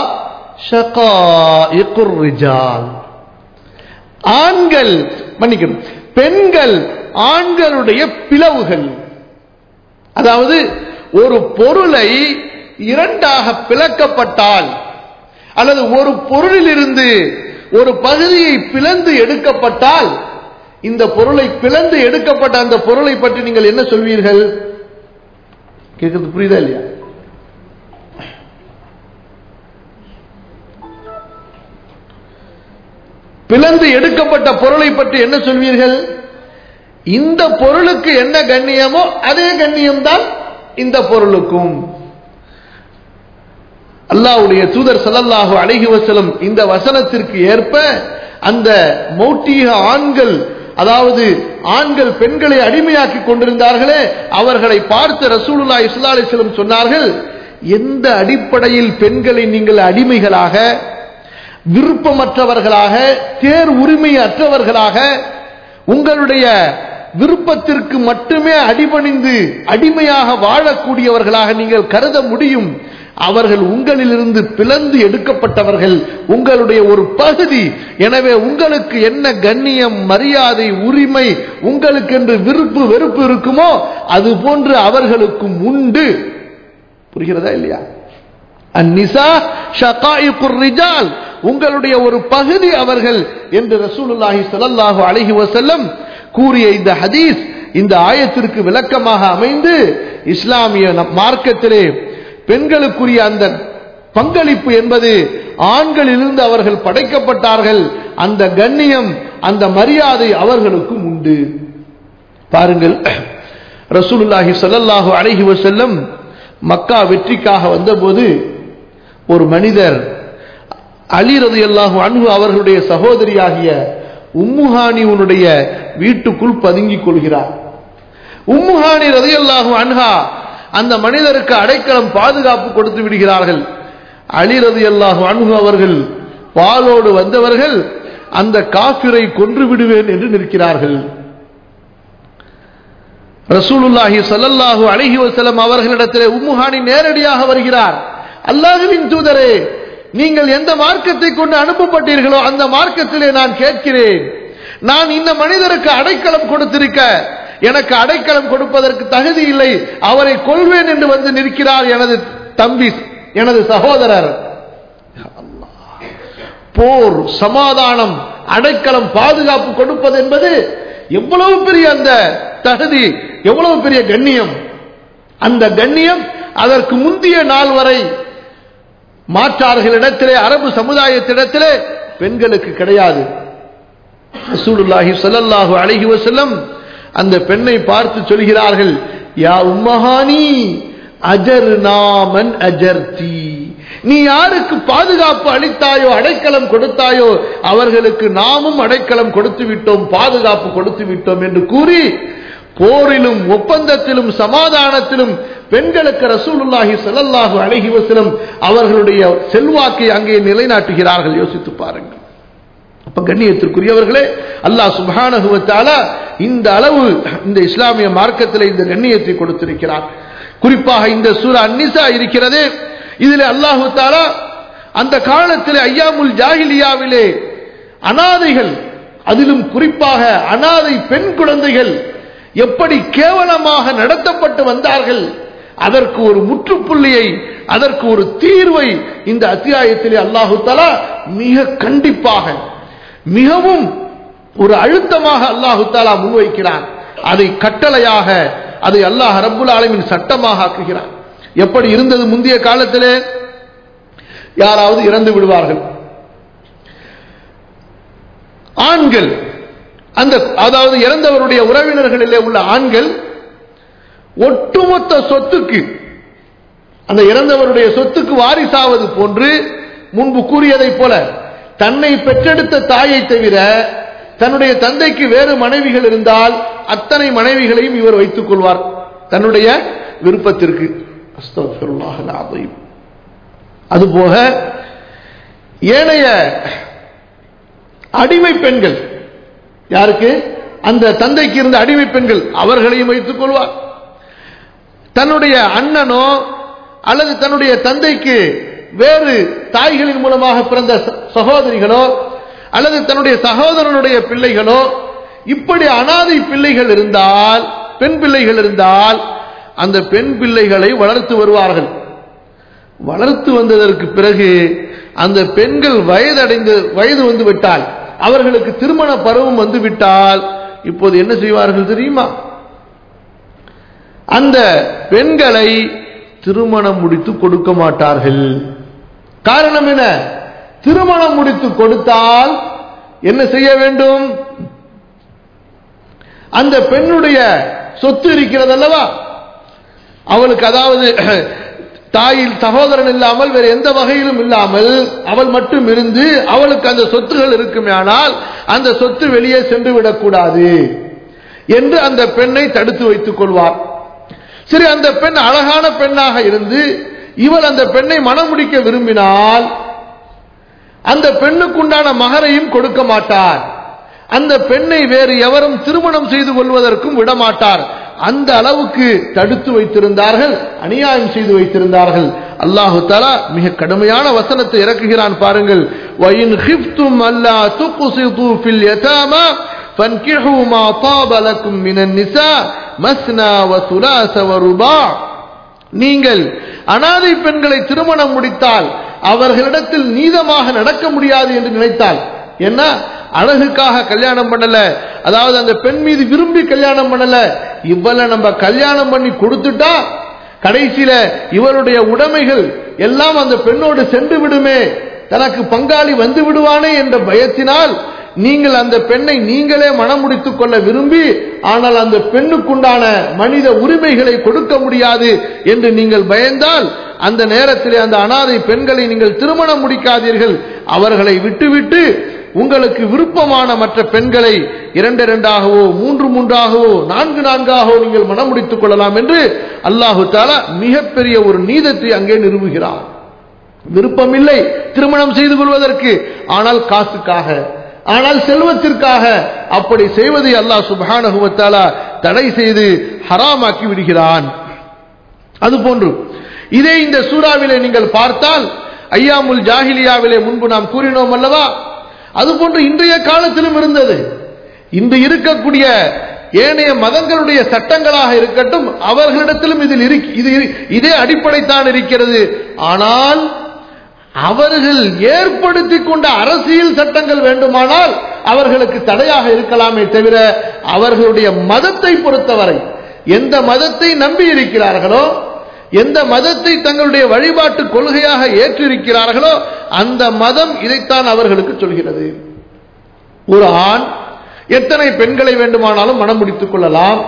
ஷகாயிகுர் ரிஜால் ஆண்கள் மன்னிக்கணும் பெண்கள் ஆண்களுடைய பிளவுகள் அதாவது ஒரு பொருளை இரண்டாக பிளக்கப்பட்டால் அல்லது ஒரு பொருளிலிருந்து ஒரு பகுதியை பிளந்து எடுக்கப்பட்டால் இந்த பொருளை பிளந்து எடுக்கப்பட்ட அந்த பொருளை பற்றி நீங்கள் என்ன சொல்வீர்கள் கேட்கறது புரியுதா இல்லையா பிளந்து எடுக்கப்பட்ட பொருளை பற்றி என்ன சொல்வீர்கள் இந்த பொருளுக்கு என்ன கண்ணியமோ அதே கண்ணியம்தான் இந்த பொருளுக்கும் அல்லாவுடைய தூதர் சல்லல்லாஹு அழகி வசலம் இந்த வசனத்திற்கு ஏற்ப அந்த மௌட்டிக ஆண்கள் அதாவது ஆண்கள் பெண்களை அடிமையாக்கி கொண்டிருந்தார்களே அவர்களை பார்த்து ரசூலுல்லா இஸ்லா அலிஸ்லம் சொன்னார்கள் எந்த அடிப்படையில் பெண்களை நீங்கள் அடிமைகளாக விருப்பமற்றவர்களாக தேர் உரிமை அற்றவர்களாக உங்களுடைய விருப்பத்திற்கு மட்டுமே அடிபணிந்து அடிமையாக வாழக்கூடியவர்களாக நீங்கள் கருத முடியும் அவர்கள் உங்களிலிருந்து பிளந்து எடுக்கப்பட்டவர்கள் உங்களுடைய ஒரு பகுதி எனவே உங்களுக்கு என்ன கண்ணியம் மரியாதை உரிமை உங்களுக்கு என்று விருப்பு வெறுப்பு இருக்குமோ அது போன்று அவர்களுக்கும் உண்டு புரிகிறதா இல்லையா அந்நிசா ஷகாயிகுர் ரிஜால் உங்களுடைய ஒரு பகுதி அவர்கள் என்று ரசூலுல்லாஹி ஸல்லல்லாஹு அலைஹி வஸல்லம் கூறிய இந்த ஹதீஸ் இந்த ஆயத்திற்கு விளக்கமாக அமைந்து இஸ்லாமிய மார்க்கத்திலே பெண்களுக்குரிய அந்த பங்களிப்பு என்பது ஆண்களிலிருந்து அவர்கள் படைக்கப்பட்டார்கள் அந்த கண்ணியம் அந்த மரியாதை அவர்களுக்கும் உண்டு பாருங்கள் ரசூலுல்லாஹி ஸல்லல்லாஹு அலைஹி வஸல்லம் மக்கா வெற்றிக்காக வந்தபோது ஒரு மனிதர் அலி ரதியல்லாஹு அன்ஹு அவர்களுடைய சகோதரியாகிய உம்முஹானி உன்னுடைய வீட்டுக்குள் பதுங்கிக் கொள்கிறார் உம்முஹானி ரதியல்லாஹு அன்ஹா அந்த மனிதருக்கு அடைக்கலம் பாதுகாப்பு கொடுத்து விடுகிறார்கள் அலி ரதியல்லாஹு அன்ஹு அவர்கள் பாலோடு வந்தவர்கள் அந்த காபிரை கொன்று விடுவேன் என்று நிற்கிறார்கள் ரசூலுல்லாஹி சல்லல்லாஹு அலைஹி வஸல்லம் அவர்களிடத்திலே உம்முஹானி நேரடியாக வருகிறார் அல்லாஹுவின் தூதரே நீங்கள் எந்த மார்க்கத்தை கொண்டு அனுப்பப்பட்டீர்களோ அந்த மார்க்கத்திலே நான் கேட்கிறேன் நான் இந்த மனிதருக்கு அடைக்கலம் கொடுத்திருக்க எனக்கு அடைக்கலம் கொடுப்பதற்கு தகுதி இல்லை அவரை கொள்வேன் என்று வந்து நிற்கிறார் எனது தம்பி எனது சகோதரர் போர் சமாதானம் அடைக்கலம் பாதுகாப்பு கொடுப்பது என்பது எவ்வளவு பெரிய அந்த தகுதி எவ்வளவு பெரிய கண்ணியம் அந்த கண்ணியம் அதற்கு முந்தைய நாள் வரை மாற்றார்களிடத்திலே அரபு சமுதாயத்திடத்திலே பெண்களுக்கு கிடையாது ரசூலுல்லாஹி ஸல்லல்லாஹு அலைஹி வஸல்லம் அந்த பெண்ணை பார்த்து சொல்கிறார்கள் யா உம்மஹானி அஜர் நாமன் அஜர்தி நீ யாருக்கு பாதுகாப்பு அளித்தாயோ அடைக்கலம் கொடுத்தாயோ அவர்களுக்கு நாமும் அடைக்கலம் கொடுத்து விட்டோம் பாதுகாப்பு கொடுத்து விட்டோம் என்று கூறி போரிலும் ஒப்பந்தத்திலும் சமாதானத்திலும் பெண்களுக்கு ரசூலுல்லாஹி ஸல்லல்லாஹு அலைஹி வஸல்லம் அவர்களுடைய செல்வாக்கை அங்கே நிலைநாட்டுகிறார்கள் யோசித்து பாருங்கள் அப்ப கண்ணியத்திற்குரியவர்களே அல்லாஹ் சுப்ஹானஹு வ தஆலா இந்த அளவு இந்த இஸ்லாமிய மார்க்கத்தில் இந்த கண்ணியத்தை கொடுத்திருக்கிறார் குறிப்பாக இந்த சூரா அன்னிசா இருக்கிறது இதில் அல்லாஹு தாலா அந்த காலத்தில் ஐயாமுல் ஜாகிலியாவிலே அனாதைகள் அதிலும் குறிப்பாக அனாதை பெண் குழந்தைகள் எப்படி கேவலமாக நடத்தப்பட்டு வந்தார்கள் அதற்கு ஒரு முற்றுப்புள்ளியை அதற்கு ஒரு தீர்வை இந்த அத்தியாயத்திலே அல்லாஹு தலா மிக கண்டிப்பாக மிகவும் ஒரு அழுத்தமாக அல்லாஹு தாலா முன்வைக்கிறான் அதை கட்டளையாக அதை அல்லாஹ் ரப்புல் ஆலமின் சட்டமாக ஆக்குகிறான் எப்படி இருந்தது முந்தைய காலத்திலே யாராவது இறந்து விடுவார்கள் ஆண்கள் அந்த அதாவது இறந்தவருடைய உறவினர்களிலே உள்ள ஆண்கள் ஒட்டுமொத்த சொத்துக்கு அந்த இறந்தவருடைய சொத்துக்கு வாரிசாவது போன்று முன்பு கூறியதைப் போல தன்னை பெற்றெடுத்த தாயை தவிர தன்னுடைய தந்தைக்கு வேறு மனைவிகள் இருந்தால் அத்தனை மனைவிகளையும் இவர் வைத்துக் கொள்வார் தன்னுடைய விருப்பத்திற்கு அஸ்தக்ஃபிருல்லாஹ் அல்-அஸீம். அதுபோக ஏனைய அடிமை பெண்கள் யாருக்கு அந்த தந்தைக்கு இருந்த அடிமை பெண்கள் அவர்களையும் வைத்துக் கொள்வார் தன்னுடைய அண்ணனோ அல்லது தன்னுடைய தந்தைக்கு வேறு தாய்களின் மூலமாக பிறந்த ச- சகோதரிகளோ அல்லது தன்னுடைய சகோதரனுடைய பிள்ளைகளோ இப்படி அனாதை பிள்ளைகள் இருந்தால் பெண் பிள்ளைகள் இருந்தால் அந்த பெண் பிள்ளைகளை வளர்த்து வருவார்கள் வளர்த்து வந்ததற்கு பிறகு அந்த பெண்கள் வயதடைந்து வயது வந்து விட்டால் அவர்களுக்கு திருமண பருவம் வந்து விட்டால் இப்போது என்ன செய்வார்கள் தெரியுமா அந்த பெண்களை திருமணம் முடித்து கொடுக்க மாட்டார்கள் காரணம் என்ன திருமணம் முடித்து கொடுத்தால் என்ன செய்ய வேண்டும் அந்த பெண்ணுடைய சொத்து இருக்கிறது அல்லவா அவளுக்கு அதாவது தாயில் சகோதரன் இல்லாமல் வேறு எந்த வகையிலும் இல்லாமல் அவள் மட்டும் இருந்து அவளுக்கு அந்த சொத்துகள் இருக்குமே ஆனால் அந்த சொத்து வெளியே சென்று விடக்கூடாது என்று அந்த பெண்ணை தடுத்து வைத்துக் கொள்வார் சரி அந்த பெண் அழகான பெண்ணாக இருந்து இவள் அந்த பெண்ணை மனம் முடிக்க விரும்பினால் அந்த பெண்ணுக்குண்டான மகரையும் கொடுக்க மாட்டார் அந்த பெண்ணை வேறு எவரும் திருமணம் செய்து கொள்வதற்கும் விடமாட்டார் அந்த அளவுக்கு தடுத்து வைத்திருந்தார்கள் அநியாயம் செய்து வைத்திருந்தார்கள் அல்லாஹு தலா மிக கடுமையான வசனத்தை இறக்குகிறான் பாருங்கள் وَإِنْ خِفْتُمْ أَلَّا تُقْسِطُوا فِي الْيَتَامَى فَانكِحُوا مَا طَابَ لَكُم مِّنَ النِّسَاءِ مَثْنَى وَثُلَاثَ وَرُبَاعَ நீங்கள் அனாதை பெண்களை திருமணம் முடித்தால் அவர்களிடத்தில் நீதமாக நடக்க முடியாது என்று நினைத்தால் என்ன அழகுக்காக கல்யாணம் பண்ணல அதாவது அந்த பெண் மீது விரும்பி கல்யாணம் பண்ணல இவ்வளவு நம்ம கல்யாணம் பண்ணி கொடுத்துட்டா கடைசியில இவருடைய உடைமைகள் எல்லாம் அந்த பெண்ணோடு சென்று விடுமே தனக்கு பங்காளி வந்து விடுவானே என்ற பயத்தினால் நீங்கள் அந்த பெண்ணை நீங்களே மனம் முடித்துக் கொள்ள விரும்பி ஆனால் அந்த பெண்ணுக்குண்டான மனித உரிமைகளை கொடுக்க முடியாது என்று நீங்கள் பயந்தால் அந்த நேரத்திலே அந்த அனாதை பெண்களை நீங்கள் திருமணம் முடிக்காதீர்கள் அவர்களை விட்டுவிட்டு உங்களுக்கு விருப்பமான மற்ற பெண்களை இரண்டு இரண்டாகவோ மூன்று மூன்றாகவோ நான்கு நான்காகவோ நீங்கள் மனம் முடித்துக் கொள்ளலாம் என்று அல்லாஹு தாலா மிகப்பெரிய ஒரு நீதத்தை அங்கே நிறுவுகிறார் விருப்பமில்லை திருமணம் செய்து கொள்வதற்கு ஆனால் காசுக்காக ஆனால் செல்வத்திற்காக அப்படி செய்வதை அல்லாஹ் சுபானகுவத்தாலா தடை செய்து ஹராமாக்கி விடுகிறான் அதுபோன்று இதே இந்த சூறாவிலே நீங்கள் பார்த்தால் ஐயாமுல் ஜாஹிலியாவிலே முன்பு நாம் கூறினோம் அல்லவா அதுபோன்று இன்றைய காலத்திலும் இருந்தது இன்று இருக்கக்கூடிய ஏனைய மதங்களுடைய சட்டங்களாக இருக்கட்டும் அவர்களிடத்திலும் இதில் இருக்- இது இதே அடிப்படைத்தான் இருக்கிறது ஆனால் அவர்கள் ஏற்படுத்தி கொண்ட அரசியல் சட்டங்கள் வேண்டுமானால் அவர்களுக்கு தடையாக இருக்கலாமே தவிர அவர்களுடைய மதத்தை பொறுத்தவரை எந்த மதத்தை நம்பி இருக்கிறார்களோ எந்த மதத்தை தங்களுடைய வழிபாட்டு கொள்கையாக ஏற்றிருக்கிறார்களோ அந்த மதம் இதைத்தான் அவர்களுக்கு சொல்கிறது ஒரு ஆண் எத்தனை பெண்களை வேண்டுமானாலும் மனம் முடித்துக் கொள்ளலாம்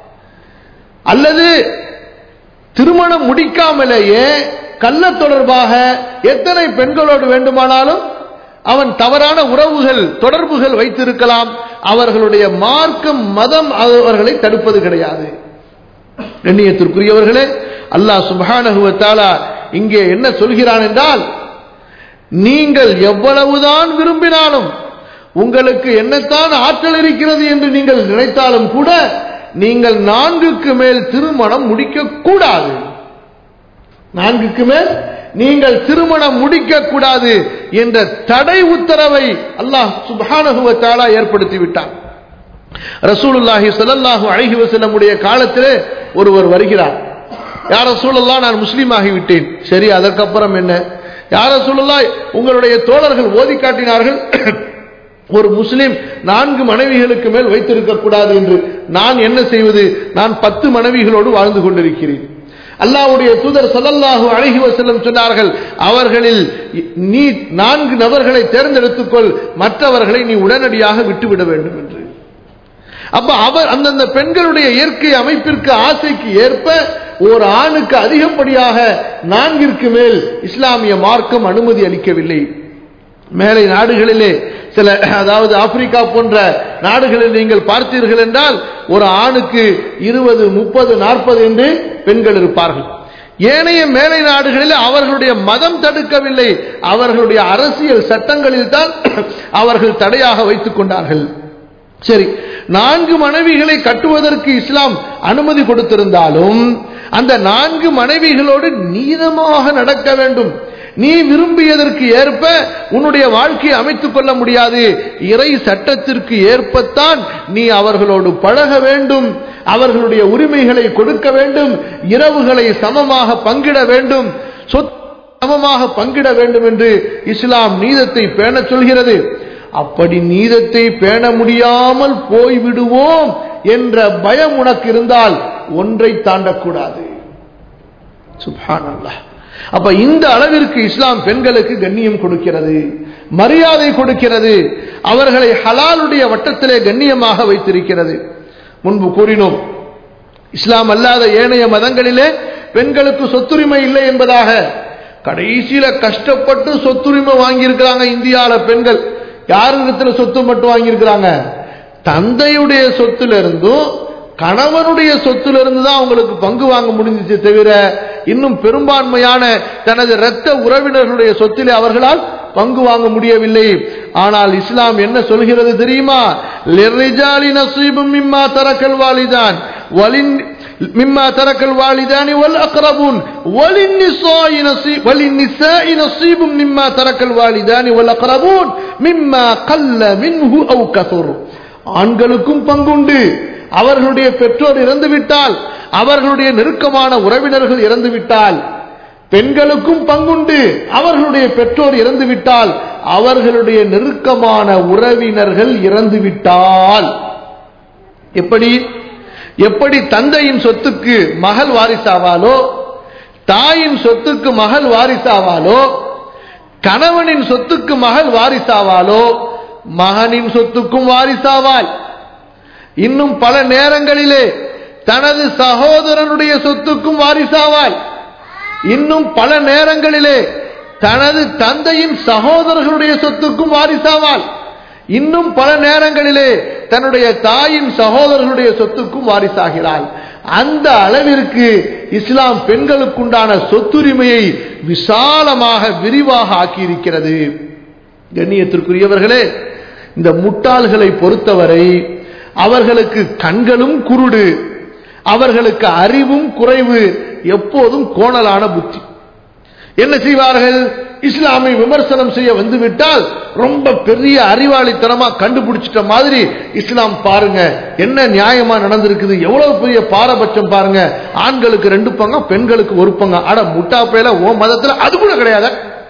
அல்லது திருமணம் முடிக்காமலேயே கள்ள தொடர்பாக எத்தனை பெண்களோடு வேண்டுமானாலும் அவன் தவறான உறவுகள் தொடர்புகள் வைத்திருக்கலாம் அவர்களுடைய மார்க்கம் மதம் அவர்களை தடுப்பது கிடையாது எண்ணியத்திற்குரியவர்களே அல்லாஹ் சுப்ஹானஹு வ தஆலா இங்கே என்ன சொல்கிறான் என்றால் நீங்கள் எவ்வளவுதான் விரும்பினாலும் உங்களுக்கு என்னத்தான் ஆற்றல் இருக்கிறது என்று நீங்கள் நினைத்தாலும் கூட நீங்கள் நான்குக்கு மேல் திருமணம் முடிக்க கூடாது நான்குக்கு மேல் நீங்கள் திருமணம் முடிக்க கூடாது என்ற தடை உத்தரவை அல்லாஹ் சுப்ஹானஹு வ தஆலா ஏற்படுத்தி விட்டான் ரசூலுல்லாஹி ஸல்லல்லாஹு அலைஹி வஸல்லமுடைய காலத்திலே ஒருவர் வருகிறார் யார் ரசூலுல்லாஹ் நான் முஸ்லீம் ஆகிவிட்டேன் சரி அதற்கப்புறம் என்ன யார் ரசூலுல்லாஹ் உங்களுடைய தோழர்கள் ஓதி காட்டினார்கள் ஒரு முஸ்லிம் நான்கு மனைவிகளுக்கு மேல் வைத்திருக்க கூடாது என்று நான் என்ன செய்வது நான் பத்து மனைவிகளோடு வாழ்ந்து கொண்டிருக்கிறேன் அல்லாஹ்வுடைய தூதர் ஸல்லல்லாஹு அலைஹி வஸல்லம் சொன்னார்கள் அவர்களில் நீ நான்கு நபர்களை தேர்ந்தெடுத்துக்கொள் மற்றவர்களை நீ உடனடியாக விட்டுவிட வேண்டும் என்று அப்ப அவர் அந்தந்த பெண்களுடைய இயற்கை அமைப்பிற்கு ஆசைக்கு ஏற்ப ஒரு ஆணுக்கு அதிகப்படியாக நான்கிற்கு மேல் இஸ்லாமிய மார்க்கம் அனுமதி அளிக்கவில்லை மேலை நாடுகளிலே சில அதாவது ஆப்பிரிக்கா போன்ற நாடுகளில் நீங்கள் பார்த்தீர்கள் என்றால் ஒரு ஆணுக்கு இருபது முப்பது நாற்பது என்று பெண்கள் இருப்பார்கள் ஏனைய மேலை நாடுகளில் அவர்களுடைய மதம் தடுக்கவில்லை அவர்களுடைய அரசியல் சட்டங்களில் தான் அவர்கள் தடையாக வைத்துக் கொண்டார்கள் சரி நான்கு மனைவிகளை கட்டுவதற்கு இஸ்லாம் அனுமதி கொடுத்திருந்தாலும் அந்த நான்கு மனைவிகளோடு நீதமாக நடக்க வேண்டும் நீ விரும்பியதற்கு ஏற்ப உன்னுடைய வாழ்க்கையை அமைத்துக் கொள்ள முடியாது இறை சட்டத்திற்கு ஏற்பத்தான் நீ அவர்களோடு பழக வேண்டும் அவர்களுடைய உரிமைகளை கொடுக்க வேண்டும் இரவுகளை சமமாக பங்கிட வேண்டும் சொத்து சமமாக பங்கிட வேண்டும் என்று இஸ்லாம் நீதத்தை பேண சொல்கிறது அப்படி நீதத்தை பேண முடியாமல் போய்விடுவோம் என்ற பயம் உனக்கு இருந்தால் ஒன்றை தாண்டக்கூடாது சுபானல்லா அப்ப இந்த அளவிற்கு இஸ்லாம் பெண்களுக்கு கண்ணியம் கொடுக்கிறது மரியாதை கொடுக்கிறது அவர்களை ஹலாலுடைய வட்டத்திலே கண்ணியமாக வைத்திருக்கிறது முன்பு கூறினோம் இஸ்லாம் அல்லாத ஏனைய மதங்களிலே பெண்களுக்கு சொத்துரிமை இல்லை என்பதாக கடைசியில கஷ்டப்பட்டு சொத்துரிமை வாங்கியிருக்கிறாங்க இந்தியாவில பெண்கள் யாரிடத்துல சொத்து மட்டும் வாங்கியிருக்கிறாங்க தந்தையுடைய சொத்துல இருந்தும் கணவனுடைய சொத்துல இருந்து தான் அவங்களுக்கு பங்கு வாங்க முடிஞ்சிச்சு தவிர இன்னும் பெரும்பான்மையான தனது இரத்த உறவினர்களுடைய சொத்திலே அவர்களால் பங்கு வாங்க முடியவில்லை ஆனால் இஸ்லாம் என்ன சொல்கிறது தெரியுமா லிர்ரிஜாலி நசீபும் மிம்மா தரக்கல் வாலிதான் வலின் மிம்மா தரக்கல் வாலிதானி வல் அக்ரபூன் வலின் நிசாஇ நசீப் வலின் நிசாஇ நசீபும் மிம்மா தரக்கல் வாலிதானி வல் அக்ரபூன் மிம்மா கல்ல மின்ஹு அவ் கசுர் ஆண்களுக்கும் பங்குண்டு அவர்களுடைய பெற்றோர் இறந்துவிட்டால் அவர்களுடைய நெருக்கமான உறவினர்கள் இறந்துவிட்டால் பெண்களுக்கும் பங்குண்டு அவர்களுடைய பெற்றோர் இறந்துவிட்டால் அவர்களுடைய நெருக்கமான உறவினர்கள் இறந்துவிட்டால் எப்படி எப்படி தந்தையின் சொத்துக்கு மகள் வாரிசாவாலோ தாயின் சொத்துக்கு மகள் வாரிசாவாலோ கணவனின் சொத்துக்கு மகள் வாரிசாவாலோ மகனின் சொத்துக்கும் வாரிசாவால் இன்னும் பல நேரங்களிலே தனது சகோதரனுடைய சொத்துக்கும் வாரிசாவால் இன்னும் பல நேரங்களிலே தனது தந்தையின் சகோதரர்களுடைய சொத்துக்கும் வாரிசாவால் இன்னும் பல நேரங்களிலே தன்னுடைய தாயின் சகோதரர்களுடைய சொத்துக்கும் வாரிசாகிறாள் அந்த அளவிற்கு இஸ்லாம் பெண்களுக்குண்டான சொத்துரிமையை விசாலமாக விரிவாக ஆக்கியிருக்கிறது கண்ணியத்திற்குரியவர்களே இந்த முட்டாள்களை பொறுத்தவரை அவர்களுக்கு கண்களும் குருடு அவர்களுக்கு அறிவும் குறைவு எப்போதும் கோணலான புத்தி என்ன செய்வார்கள் இஸ்லாமை விமர்சனம் செய்ய வந்துவிட்டால் ரொம்ப பெரிய அறிவாளித்தனமா கண்டுபிடிச்சிட்ட மாதிரி இஸ்லாம் பாருங்க என்ன நியாயமா நடந்திருக்குது எவ்வளவு பெரிய பாரபட்சம் பாருங்க ஆண்களுக்கு ரெண்டு பங்கம் பெண்களுக்கு ஒரு பங்கம் அட முட்டா பேல ஓ மதத்துல அது கூட கிடையாது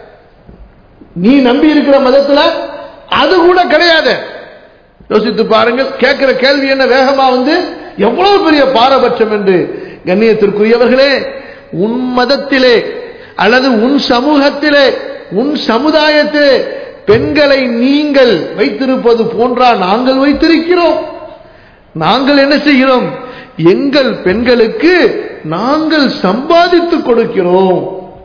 நீ நம்பி இருக்கிற மதத்துல அது கூட கிடையாது யோசித்து பாருங்கள் கேட்கிற கேள்வி என்ன வேகமா வந்து எவ்வளவு பெரிய பாரபட்சம் என்று கண்ணியத்திற்குரியவர்களே உன் மதத்திலே அல்லது உன் சமூகத்திலே உன் சமுதாயத்திலே பெண்களை நீங்கள் வைத்திருப்பது போன்றா நாங்கள் வைத்திருக்கிறோம் நாங்கள் என்ன செய்கிறோம் எங்கள் பெண்களுக்கு நாங்கள் சம்பாதித்து கொடுக்கிறோம்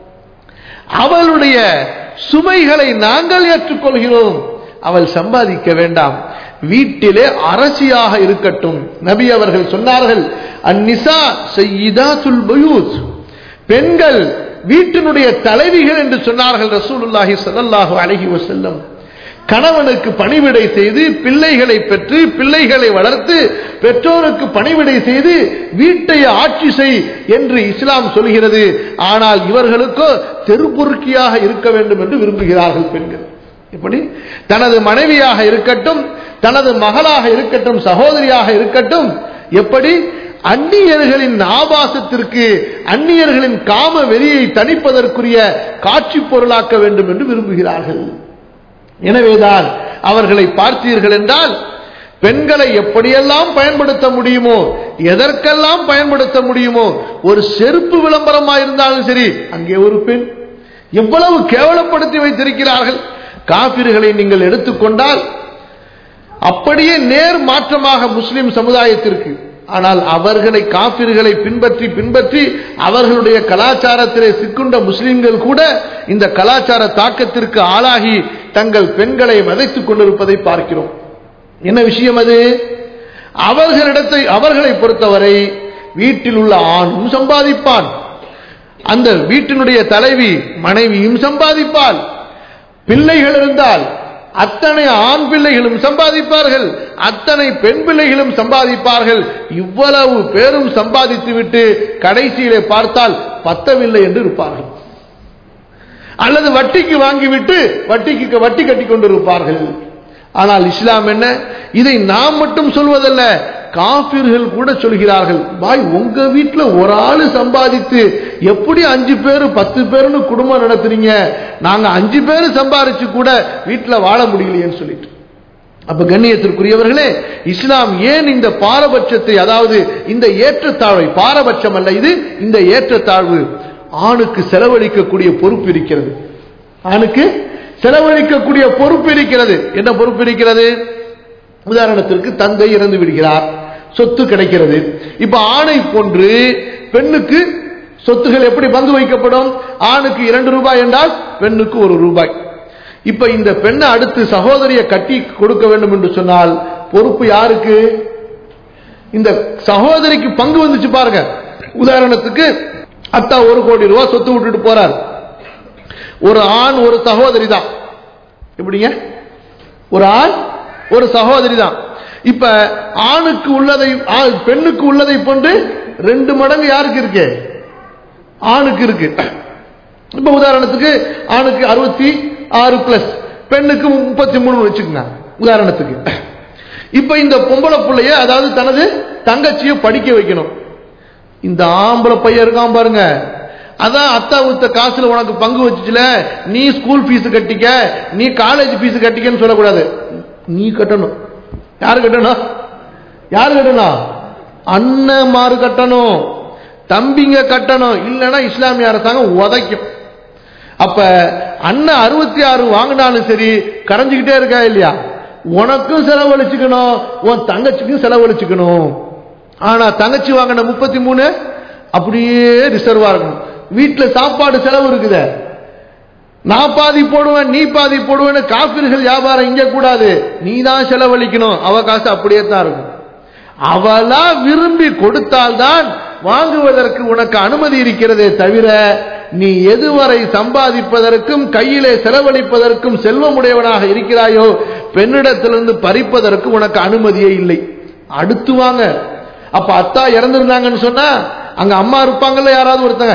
அவளுடைய சுமைகளை நாங்கள் ஏற்றுக்கொள்கிறோம் அவள் சம்பாதிக்க வேண்டாம் வீட்டிலே அரசியாக இருக்கட்டும் நபி அவர்கள் சொன்னார்கள் அந்நிசா செய்யிதாத்துல் பயூத் பெண்கள் வீட்டினுடைய தலைவிகள் என்று சொன்னார்கள் ரசூலுல்லாஹி ஸல்லல்லாஹு அலைஹி வஸல்லம் கணவனுக்கு பணிவிடை செய்து பிள்ளைகளை பெற்று பிள்ளைகளை வளர்த்து பெற்றோருக்கு பணிவிடை செய்து வீட்டை ஆட்சி செய் என்று இஸ்லாம் சொல்கிறது ஆனால் இவர்களுக்கோ தெருப்பொருக்கியாக இருக்க வேண்டும் என்று விரும்புகிறார்கள் பெண்கள் எப்படி தனது மனைவியாக இருக்கட்டும் தனது மகளாக இருக்கட்டும் சகோதரியாக இருக்கட்டும் எப்படி அந்நியர்களின் ஆபாசத்திற்கு அந்நியர்களின் காம வெறியை தணிப்பதற்குரிய காட்சி பொருளாக்க வேண்டும் என்று விரும்புகிறார்கள் எனவேதான் அவர்களை பார்த்தீர்கள் என்றால் பெண்களை எப்படியெல்லாம் பயன்படுத்த முடியுமோ எதற்கெல்லாம் பயன்படுத்த முடியுமோ ஒரு செருப்பு விளம்பரமா இருந்தாலும் சரி அங்கே ஒரு பெண் எவ்வளவு கேவலப்படுத்தி வைத்திருக்கிறார்கள் காபிர்களை நீங்கள் எடுத்துக்கொண்டால் அப்படியே நேர் மாற்றமாக முஸ்லிம் சமுதாயத்திற்கு ஆனால் அவர்களை காபிர்களை பின்பற்றி பின்பற்றி அவர்களுடைய கலாச்சாரத்திலே சிக்குண்ட முஸ்லிம்கள் கூட இந்த கலாச்சார தாக்கத்திற்கு ஆளாகி தங்கள் பெண்களை வதைத்துக் கொண்டிருப்பதை பார்க்கிறோம் என்ன விஷயம் அது அவர்களிடத்தை அவர்களை பொறுத்தவரை வீட்டில் உள்ள ஆணும் சம்பாதிப்பான் அந்த வீட்டினுடைய தலைவி மனைவியும் சம்பாதிப்பாள் பிள்ளைகள் இருந்தால் அத்தனை ஆண் பிள்ளைகளும் சம்பாதிப்பார்கள் அத்தனை பெண் பிள்ளைகளும் சம்பாதிப்பார்கள் இவ்வளவு பேரும் சம்பாதித்து விட்டு கடைசியிலே பார்த்தால் பத்தவில்லை என்று இருப்பார்கள் அல்லது வட்டிக்கு வாங்கிவிட்டு வட்டிக்கு வட்டி கட்டி கொண்டிருப்பார்கள் ஆனால் இஸ்லாம் என்ன இதை நாம் மட்டும் சொல்வதல்ல காபிர்கள் கூட சொல்கிறார்கள் பாய் உங்க வீட்டுல ஒரு ஆளு சம்பாதித்து எப்படி அஞ்சு பேரு பத்து பேருன்னு குடும்பம் நடத்துறீங்க நாங்க அஞ்சு பேரு சம்பாதிச்சு கூட வீட்டுல வாழ முடியலையேன்னு சொல்லிட்டு அப்ப கண்ணியத்திற்குரியவர்களே இஸ்லாம் ஏன் இந்த பாரபட்சத்தை அதாவது இந்த ஏற்றத்தாழ்வை பாரபட்சம் அல்ல இது இந்த ஏற்றத்தாழ்வு ஆணுக்கு செலவழிக்கக்கூடிய பொறுப்பு இருக்கிறது ஆணுக்கு செலவழிக்கக்கூடிய பொறுப்பு இருக்கிறது என்ன பொறுப்பு இருக்கிறது உதாரணத்திற்கு தந்தை இறந்து விடுகிறார் சொத்து கிடைக்கிறது இப்ப ஆணை போன்று பெண்ணுக்கு சொத்துகள் எப்படி பங்கு வைக்கப்படும் ஆணுக்கு இரண்டு ரூபாய் என்றால் பெண்ணுக்கு ஒரு ரூபாய் இப்ப இந்த பெண்ணை அடுத்து சகோதரியை கட்டி கொடுக்க வேண்டும் என்று சொன்னால் பொறுப்பு யாருக்கு இந்த சகோதரிக்கு பங்கு வந்துச்சு பாருங்க உதாரணத்துக்கு அத்தா ஒரு கோடி ரூபாய் சொத்து விட்டுட்டு போறார் ஒரு ஆண் ஒரு சகோதரி தான் எப்படிங்க ஒரு ஆண் ஒரு சகோதரி தான் இப்ப ஆணுக்கு உள்ளதை பெண்ணுக்கு உள்ளதை போன்று ரெண்டு மடங்கு யாருக்கு இருக்கு ஆணுக்கு இருக்கு இப்ப உதாரணத்துக்கு ஆணுக்கு அறுபத்தி ஆறு பிளஸ் பெண்ணுக்கு முப்பத்தி மூணு வச்சுக்கோங்க உதாரணத்துக்கு இப்ப இந்த பொம்பளை பிள்ளைய அதாவது தனது தங்கச்சியை படிக்க வைக்கணும் இந்த ஆம்பளை பையன் இருக்கான் பாருங்க அதான் அத்தா உத்த காசுல உனக்கு பங்கு வச்சுச்சுல நீ ஸ்கூல் ஃபீஸ் கட்டிக்க நீ காலேஜ் ஃபீஸ் கட்டிக்கன்னு சொல்லக்கூடாது நீ கட்டணும் யாரு கட்டணும் யாரு கட்டணும் அண்ணமாறு கட்டணும் தம்பிங்க கட்டணும் இல்லைன்னா இஸ்லாமிய அரசாங்கம் உதைக்கும் அப்ப அண்ணன் அறுபத்தி ஆறு வாங்கினாலும் சரி கரைஞ்சுக்கிட்டே இருக்கா இல்லையா உனக்கும் செலவழிச்சுக்கணும் உன் தங்கச்சிக்கும் செலவழிச்சுக்கணும் ஆனா தங்கச்சி வாங்கின முப்பத்தி மூணு அப்படியே ரிசர்வா இருக்கணும் வீட்டுல சாப்பாடு செலவு இருக்குது நான் பாதி போடுவேன் நீ பாதி போடுவேன்னு காப்பீர்கள் வியாபாரம் இங்க கூடாது நீ தான் செலவழிக்கணும் அவ காசு அப்படியே தான் இருக்கும் அவளா விரும்பி கொடுத்தால்தான் வாங்குவதற்கு உனக்கு அனுமதி இருக்கிறதே தவிர நீ எதுவரை சம்பாதிப்பதற்கும் கையிலே செலவழிப்பதற்கும் செல்வமுடையவனாக இருக்கிறாயோ பெண்ணிடத்திலிருந்து பறிப்பதற்கு உனக்கு அனுமதியே இல்லை அடுத்து வாங்க அப்ப அத்தா இறந்திருந்தாங்கன்னு சொன்னா அங்க அம்மா இருப்பாங்கல்ல யாராவது ஒருத்தங்க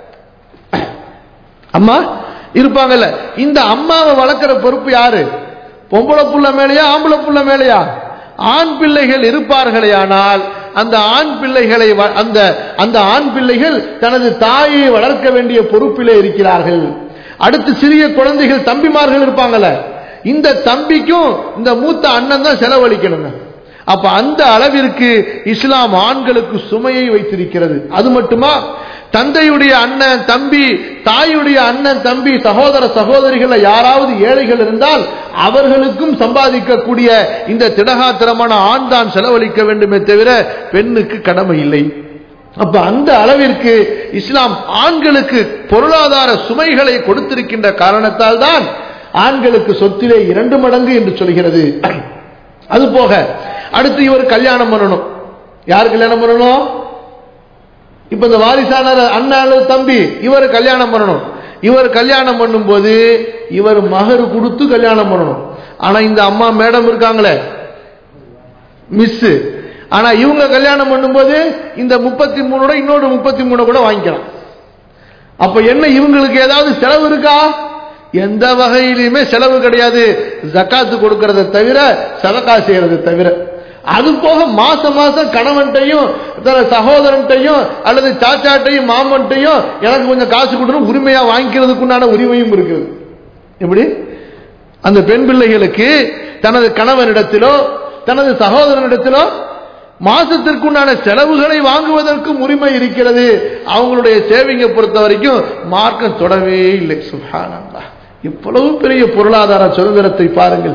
அம்மா இருப்பாங்கல்ல இந்த அம்மாவை வளர்க்கிற பொறுப்பு யாரு பொம்பளை புள்ள மேலையா ஆம்பளை புள்ள மேலையா ஆண் பிள்ளைகள் இருப்பார்களே ஆனால் அந்த ஆண் பிள்ளைகளை அந்த அந்த ஆண் பிள்ளைகள் தனது தாயை வளர்க்க வேண்டிய பொறுப்பிலே இருக்கிறார்கள் அடுத்து சிறிய குழந்தைகள் தம்பிமார்கள் இருப்பாங்கல்ல இந்த தம்பிக்கும் இந்த மூத்த அண்ணன் தான் செலவழிக்கணுங்க அப்ப அந்த அளவிற்கு இஸ்லாம் ஆண்களுக்கு சுமையை வைத்திருக்கிறது அது மட்டுமா தந்தையுடைய அண்ணன் தம்பி தாயுடைய அண்ணன் தம்பி சகோதர சகோதரிகள் யாராவது ஏழைகள் இருந்தால் அவர்களுக்கும் சம்பாதிக்கக்கூடிய இந்த திடகாத்திரமான ஆண் தான் செலவழிக்க வேண்டுமே தவிர பெண்ணுக்கு கடமை இல்லை அப்ப அந்த அளவிற்கு இஸ்லாம் ஆண்களுக்கு பொருளாதார சுமைகளை கொடுத்திருக்கின்ற காரணத்தால் தான் ஆண்களுக்கு சொத்திலே இரண்டு மடங்கு என்று சொல்கிறது அது போக அடுத்து இவர் கல்யாணம் பண்ணணும் யார் கல்யாணம் பண்ணணும் இப்ப இந்த வாரிசான அண்ணா அல்லது தம்பி இவர் கல்யாணம் பண்ணணும் இவர் கல்யாணம் பண்ணும்போது இவர் மகர் கொடுத்து கல்யாணம் பண்ணணும் ஆனா இந்த அம்மா மேடம் இருக்காங்களே மிஸ் ஆனா இவங்க கல்யாணம் பண்ணும்போது இந்த முப்பத்தி மூணோட இன்னொரு முப்பத்தி மூணு கூட வாங்கிக்கலாம் அப்ப என்ன இவங்களுக்கு ஏதாவது செலவு இருக்கா எந்த வகையிலுமே செலவு கிடையாது ஜக்காத்து கொடுக்கறத தவிர சதக்கா செய்யறதை தவிர அது போக மாசம் மாசம் கணவன்ட்டையும் சகோதரன்ட்டையும் அல்லது சாச்சாட்டையும் மாமன்ட்டையும் எனக்கு கொஞ்சம் காசு கொடுக்கணும் உரிமையா வாங்கிக்கிறதுக்குண்டான உரிமையும் இருக்குது எப்படி அந்த பெண் பிள்ளைகளுக்கு தனது கணவனிடத்திலோ தனது சகோதரனிடத்திலோ மாசத்திற்குண்டான செலவுகளை வாங்குவதற்கும் உரிமை இருக்கிறது அவங்களுடைய சேவிங்கை பொறுத்த வரைக்கும் மார்க்கம் தொடவே இல்லை சுகானந்தா இவ்வளவு பெரிய பொருளாதார சுதந்திரத்தை பாருங்கள்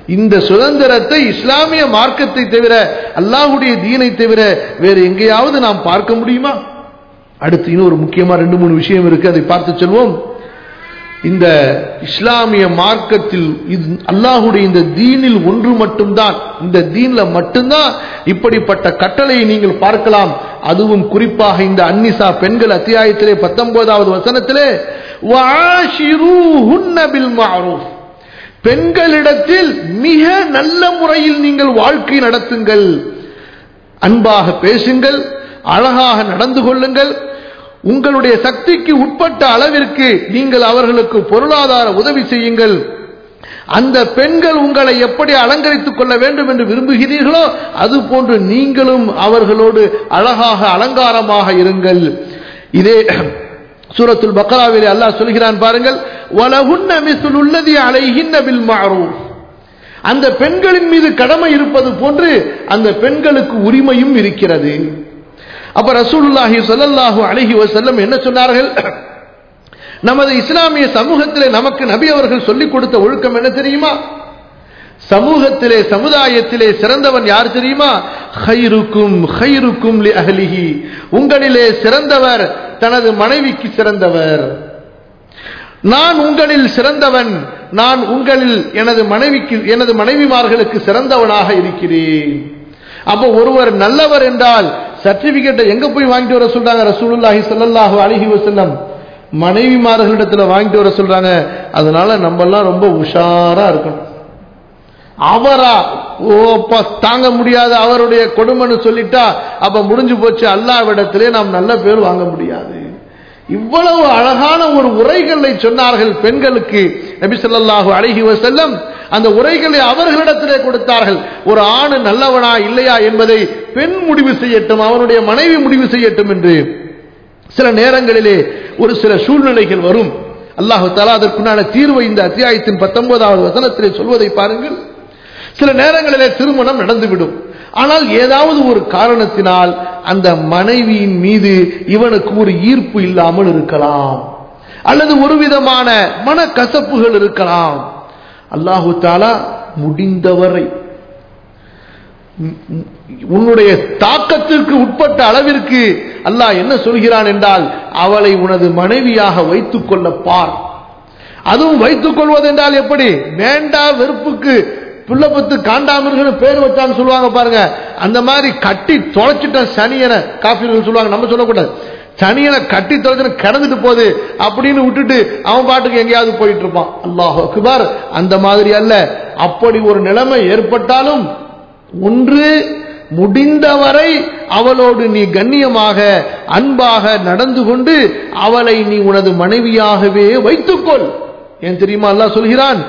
இந்த சுதந்திரத்தை இஸ்லாமிய மார்க்கத்தை தவிர அல்லாஹுடைய தீனை தவிர வேறு எங்கேயாவது நாம் பார்க்க முடியுமா அடுத்து இன்னும் ஒரு முக்கியமா ரெண்டு மூணு விஷயம் இருக்கு அதை பார்த்து செல்வோம் இந்த இஸ்லாமிய மார்க்கத்தில் இது அல்லாஹுடைய இந்த தீனில் ஒன்று மட்டும்தான் இந்த தீன்ல மட்டும்தான் இப்படிப்பட்ட கட்டளையை நீங்கள் பார்க்கலாம் அதுவும் குறிப்பாக இந்த அன்னிசா பெண்கள் அத்தியாயத்திலே பத்தொன்பதாவது வசனத்திலே பெண்களிடத்தில் மிக நல்ல முறையில் நீங்கள் வாழ்க்கை நடத்துங்கள் அன்பாக பேசுங்கள் அழகாக நடந்து கொள்ளுங்கள் உங்களுடைய சக்திக்கு உட்பட்ட அளவிற்கு நீங்கள் அவர்களுக்கு பொருளாதார உதவி செய்யுங்கள் அந்த பெண்கள் உங்களை எப்படி அலங்கரித்துக் கொள்ள வேண்டும் என்று விரும்புகிறீர்களோ அது போன்று நீங்களும் அவர்களோடு அழகாக அலங்காரமாக இருங்கள் இதே சூரத்துல் பக்ராவிலே அல்லாஹ் சொல்கிறான் பாருங்கள் வலகுன்ன மிசுல் உள்ளதி அலைகின்ன பில் மாறும் அந்த பெண்களின் மீது கடமை இருப்பது போன்று அந்த பெண்களுக்கு உரிமையும் இருக்கிறது அப்ப ரசூலுல்லாஹி ஸல்லல்லாஹு அலைஹி வஸல்லம் என்ன சொன்னார்கள் நமது இஸ்லாமிய சமூகத்திலே நமக்கு நபி அவர்கள் சொல்லிக் கொடுத்த ஒழுக்கம் என்ன தெரியுமா சமூகத்திலே சமுதாயத்திலே சிறந்தவன் யார் தெரியுமா ஹைருக்கும் ஹைருக்கும் லி அஹ்லிஹி உங்களிலே சிறந்தவர் தனது மனைவிக்கு சிறந்தவர் நான் உங்களில் சிறந்தவன் நான் உங்களில் எனது மனைவிக்கு எனது மனைவிமார்களுக்கு சிறந்தவனாக இருக்கிறேன் அப்போ ஒருவர் நல்லவர் என்றால் சர்டிபிகேட்டை எங்க போய் வாங்கிட்டு வர சொல்றாங்க ரசூலுல்லாஹி ஸல்லல்லாஹு அலைஹி வஸல்லம் மனைவிமார்களிடத்துல வாங்கிட்டு வர சொல்றாங்க அதனால நம்ம எல்லாம் ரொம்ப உஷாரா இருக்கணும் அவரா ஓ அப்பா தாங்க முடியாத அவருடைய கொடுமைன்னு சொல்லிட்டா அப்ப முடிஞ்சு போச்சு அல்லாவிடத்திலே நாம் நல்ல பேர் வாங்க முடியாது இவ்வளவு அழகான ஒரு உரைகளை சொன்னார்கள் பெண்களுக்கு நபி ஸல்லல்லாஹு அலைஹி வஸல்லம் அந்த உரைகளை அவர்களிடத்திலே கொடுத்தார்கள் ஒரு ஆண் நல்லவனா இல்லையா என்பதை பெண் முடிவு செய்யட்டும் அவனுடைய மனைவி முடிவு செய்யட்டும் என்று சில நேரங்களிலே ஒரு சில சூழ்நிலைகள் வரும் அல்லாஹு தலா அதற்குண்டான தீர்வை இந்த அத்தியாயத்தின் பத்தொன்பதாவது வசனத்திலே சொல்வதை பாருங்கள் சில நேரங்களிலே திருமணம் நடந்துவிடும் ஆனால் ஏதாவது ஒரு காரணத்தினால் அந்த மனைவியின் மீது இவனுக்கு ஒரு ஈர்ப்பு இல்லாமல் இருக்கலாம் அல்லது ஒரு விதமான மனக்கசப்புகள் இருக்கலாம் அல்லாஹு தாலா முடிந்தவரை உன்னுடைய தாக்கத்திற்கு உட்பட்ட அளவிற்கு அல்லாஹ் என்ன சொல்கிறான் என்றால் அவளை உனது மனைவியாக வைத்துக் கொள்ள பார் அதுவும் வைத்துக் கொள்வது என்றால் எப்படி வேண்டா வெறுப்புக்கு புள்ளப்பத்து காண்டாமிருகன்னு பேர் வச்சான்னு சொல்லுவாங்க பாருங்க அந்த மாதிரி கட்டி தொலைச்சிட்ட சனியனை காப்பீர்கள் சொல்லுவாங்க நம்ம சொல்லக்கூடாது சனியனை கட்டி தொலைச்சு கிடந்துட்டு போகுது அப்படின்னு விட்டுட்டு அவன் பாட்டுக்கு எங்கேயாவது போயிட்டு இருப்பான் அல்லாஹ் அக்பர் அந்த மாதிரி அல்ல அப்படி ஒரு நிலைமை ஏற்பட்டாலும் ஒன்று முடிந்தவரை அவளோடு நீ கண்ணியமாக அன்பாக நடந்து கொண்டு அவளை நீ உனது மனைவியாகவே வைத்துக்கொள் ஏன் தெரியுமா அல்லாஹ் சொல்கிறான்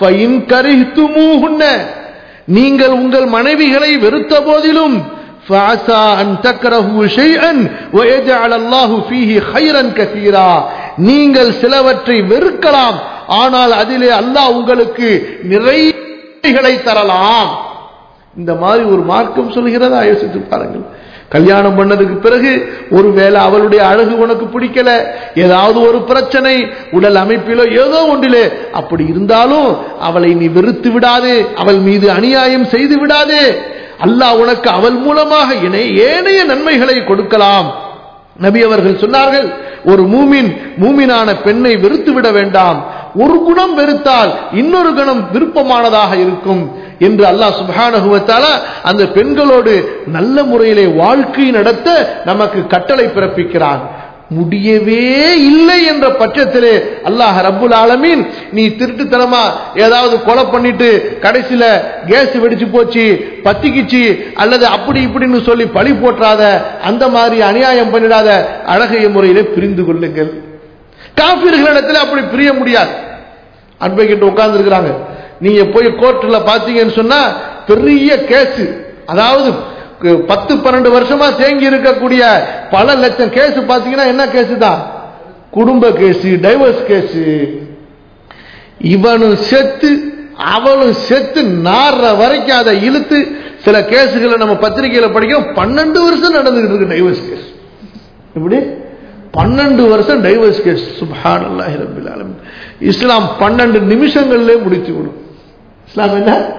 நீங்கள் உங்கள் மனைவிகளை வெறுத்த போதிலும் فعسى أن تكرهوا شيئا ويجعل الله فيه خيرا كثيرا நீங்கள் சிலவற்றை வெறுக்கலாம் ஆனால் அதிலே அல்லாஹ் உங்களுக்கு நிறைகளை தரலாம் இந்த மாதிரி ஒரு மார்க்கம் சொல்கிறதா யோசித்து பாருங்கள் கல்யாணம் பண்ணதுக்கு பிறகு ஒருவேளை அவளுடைய அழகு உனக்கு பிடிக்கல ஏதாவது ஒரு பிரச்சனை உடல் அமைப்பிலோ ஏதோ ஒன்றிலே அப்படி இருந்தாலும் அவளை நீ வெறுத்து விடாதே அவள் மீது அநியாயம் செய்து விடாதே அல்லாஹ் உனக்கு அவள் மூலமாக ஏனைய நன்மைகளை கொடுக்கலாம் நபி அவர்கள் சொன்னார்கள் ஒரு மூமின் மூமினான பெண்ணை வெறுத்து விட வேண்டாம் ஒரு குணம் வெறுத்தால் இன்னொரு குணம் விருப்பமானதாக இருக்கும் என்று அல்லாஹ் சுபானகுவத்தால அந்த பெண்களோடு நல்ல முறையிலே வாழ்க்கை நடத்த நமக்கு கட்டளை பிறப்பிக்கிறான் முடியவே இல்லை என்ற பட்சத்திலே அல்லாஹ் ரப்புல் ஆலமீன் நீ திருட்டுத்தனமா ஏதாவது கொலை பண்ணிட்டு கடைசியில கேஸ் வெடிச்சு போச்சு பத்திக்கிச்சு அல்லது அப்படி இப்படின்னு சொல்லி பழி போற்றாத அந்த மாதிரி அநியாயம் பண்ணிடாத அழகைய முறையிலே பிரிந்து கொள்ளுங்கள் காப்பீர்களிடத்தில் அப்படி பிரிய முடியாது அட்வொகேட் உட்கார்ந்து இருக்கிறாங்க நீங்க போய் கோர்ட்ல பாத்தீங்கன்னு சொன்னா பெரிய கேஸ் அதாவது பத்து பன்னெண்டு வருஷமா தேங்கி இருக்கக்கூடிய பல லட்சம் கேஸ் பாத்தீங்கன்னா என்ன கேஸ் தான் குடும்ப கேஸ் டைவர்ஸ் கேஸ் இவனும் செத்து அவளும் செத்து நாடுற வரைக்கும் அதை இழுத்து சில கேஸுகளை நம்ம பத்திரிகையில படிக்கிறோம் பன்னெண்டு வருஷம் நடந்துகிட்டு இருக்கு டைவர்ஸ் கேஸ் இப்படி பன்னெண்டு வருஷம் டைவர்ஸ் கேஸ் சுபான் அல்லாஹி ரபில் இஸ்லாம் பன்னெண்டு நிமிஷங்கள்ல முடிச்சு விடும் இஸ்லாம் என்ன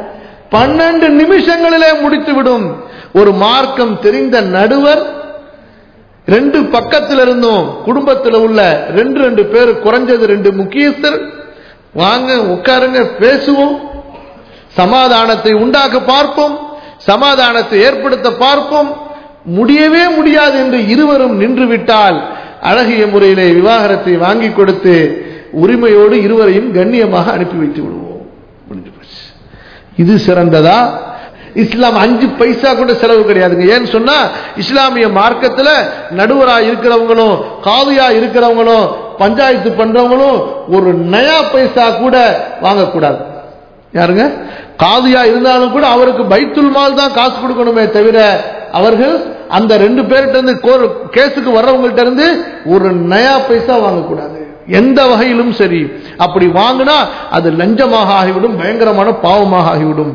பன்னெண்டு நிமிஷங்களிலே முடித்துவிடும் ஒரு மார்க்கம் தெரிந்த நடுவர் ரெண்டு பக்கத்தில் இருந்தும் குடும்பத்தில் உள்ள ரெண்டு ரெண்டு பேர் குறைஞ்சது ரெண்டு முக்கியஸ்தர் வாங்க உட்காருங்க பேசுவோம் சமாதானத்தை உண்டாக்க பார்ப்போம் சமாதானத்தை ஏற்படுத்த பார்ப்போம் முடியவே முடியாது என்று இருவரும் நின்று விட்டால் அழகிய முறையிலே விவாகரத்தை வாங்கி கொடுத்து உரிமையோடு இருவரையும் கண்ணியமாக அனுப்பி வைத்து விடுவோம் முடிஞ்சு போச்சு இது சிறந்ததா இஸ்லாம் அஞ்சு பைசா கூட செலவு கிடையாதுங்க ஏன்னு சொன்னா இஸ்லாமிய மார்க்கத்துல நடுவரா இருக்கிறவங்களும் காவியா இருக்கிறவங்களும் பஞ்சாயத்து பண்றவங்களும் ஒரு நயா பைசா கூட வாங்கக்கூடாது யாருங்க காதியா இருந்தாலும் கூட அவருக்கு பைத்துல் மால் தான் காசு கொடுக்கணுமே தவிர அவர்கள் அந்த ரெண்டு பேர்கிட்ட இருந்து கேஸுக்கு வர்றவங்கள்ட்ட இருந்து ஒரு நயா பைசா வாங்கக்கூடாது எந்த வகையிலும் சரி அப்படி வாங்கினா அது லஞ்சமாக ஆகிவிடும் பயங்கரமான பாவமாக ஆகிவிடும்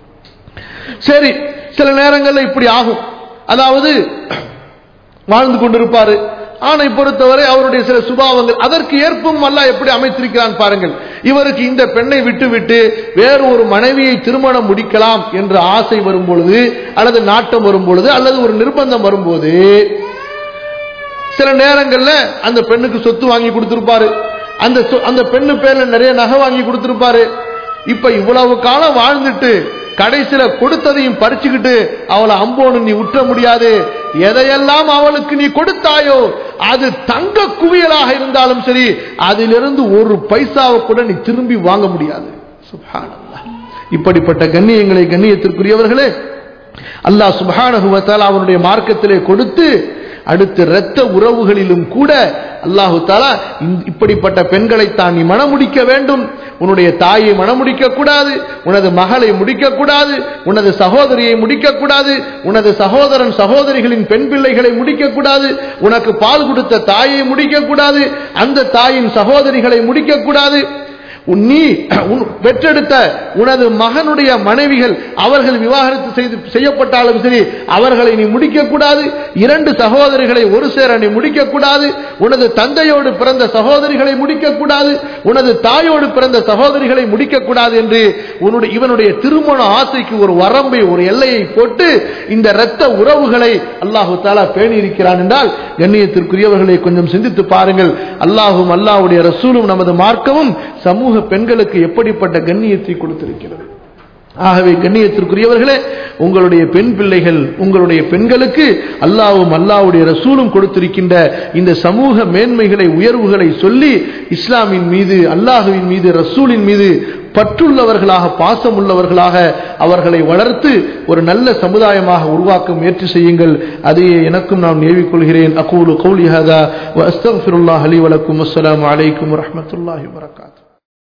சரி சில நேரங்கள்ல இப்படி ஆகும் அதாவது வாழ்ந்து கொண்டிருப்பாரு ஆணை பொறுத்தவரை அவருடைய சில சுபாவங்கள் அதற்கு ஏற்பும் அல்ல எப்படி அமைத்திருக்கிறான் பாருங்கள் இவருக்கு இந்த பெண்ணை விட்டு விட்டு வேறு ஒரு மனைவியை திருமணம் முடிக்கலாம் என்ற ஆசை வரும் பொழுது அல்லது நாட்டம் வரும் பொழுது அல்லது ஒரு நிர்பந்தம் வரும்போது சில நேரங்கள்ல அந்த பெண்ணுக்கு சொத்து வாங்கி கொடுத்திருப்பாரு அந்த அந்த பெண்ணு பேர்ல நிறைய நகை வாங்கி கொடுத்திருப்பாரு இப்ப இவ்வளவு காலம் வாழ்ந்துட்டு கடைசியில கொடுத்ததையும் பறிச்சுக்கிட்டு அவளை அம்போன்னு நீ உற்ற முடியாது எதையெல்லாம் அவளுக்கு நீ கொடுத்தாயோ அது தங்க குவியலாக இருந்தாலும் சரி அதிலிருந்து ஒரு பைசாவை கூட நீ திரும்பி வாங்க முடியாது இப்படிப்பட்ட கண்ணியங்களை கண்ணியத்திற்குரியவர்களே அல்லாஹ் சுபானகுவத்தால் அவனுடைய மார்க்கத்திலே கொடுத்து அடுத்து இரத்த உறவுகளிலும் கூட அல்லாஹு தாலா இப்படிப்பட்ட பெண்களை தான் நீ மணமுடிக்க வேண்டும் உன்னுடைய தாயை மணமுடிக்க கூடாது உனது மகளை முடிக்க கூடாது உனது சகோதரியை முடிக்க கூடாது உனது சகோதரன் சகோதரிகளின் பெண் பிள்ளைகளை முடிக்க கூடாது உனக்கு பால் கொடுத்த தாயை முடிக்க கூடாது அந்த தாயின் சகோதரிகளை முடிக்க கூடாது நீ பெற்றெடுத்த உனது மகனுடைய மனைவிகள் அவர்கள் விவாகரத்து செய்து செய்யப்பட்டாலும் சரி அவர்களை நீ முடிக்க கூடாது இரண்டு சகோதரிகளை ஒரு சேர நீ முடிக்க கூடாது உனது தந்தையோடு பிறந்த சகோதரிகளை முடிக்க கூடாது உனது தாயோடு பிறந்த சகோதரிகளை முடிக்க கூடாது என்று உன்னுடைய இவனுடைய திருமண ஆசைக்கு ஒரு வரம்பை ஒரு எல்லையை போட்டு இந்த இரத்த உறவுகளை அல்லாஹு தாலா பேணி இருக்கிறான் என்றால் கண்ணியத்திற்குரியவர்களை கொஞ்சம் சிந்தித்து பாருங்கள் அல்லாஹும் அல்லாஹுடைய ரசூலும் நமது மார்க்கமும் சமூக பெண்களுக்கு எப்படிப்பட்ட கண்ணியத்தை கொடுத்திருக்கிறது ஆகவே கண்ணியத்திற்குரியவர்களே உங்களுடைய பெண் பிள்ளைகள் உங்களுடைய பெண்களுக்கு அல்லாவும் அல்லாவுடைய ரசூலும் கொடுத்திருக்கின்ற இந்த சமூக மேன்மைகளை உயர்வுகளை சொல்லி இஸ்லாமின் மீது அல்லாஹுவின் மீது ரசூலின் மீது பற்றுள்ளவர்களாக பாசம் உள்ளவர்களாக அவர்களை வளர்த்து ஒரு நல்ல சமுதாயமாக உருவாக்க முயற்சி செய்யுங்கள் அதையே எனக்கும் நான் ஏவிக்கொள்கிறேன் அகூலு கௌலி ஹதா வ அஸ்தக்ஃபிருல்லாஹ் அலி வலக்கும் அஸ்ஸலாமு அலைக்கும் வரஹ்மத்துல்லாஹி வரகாத்து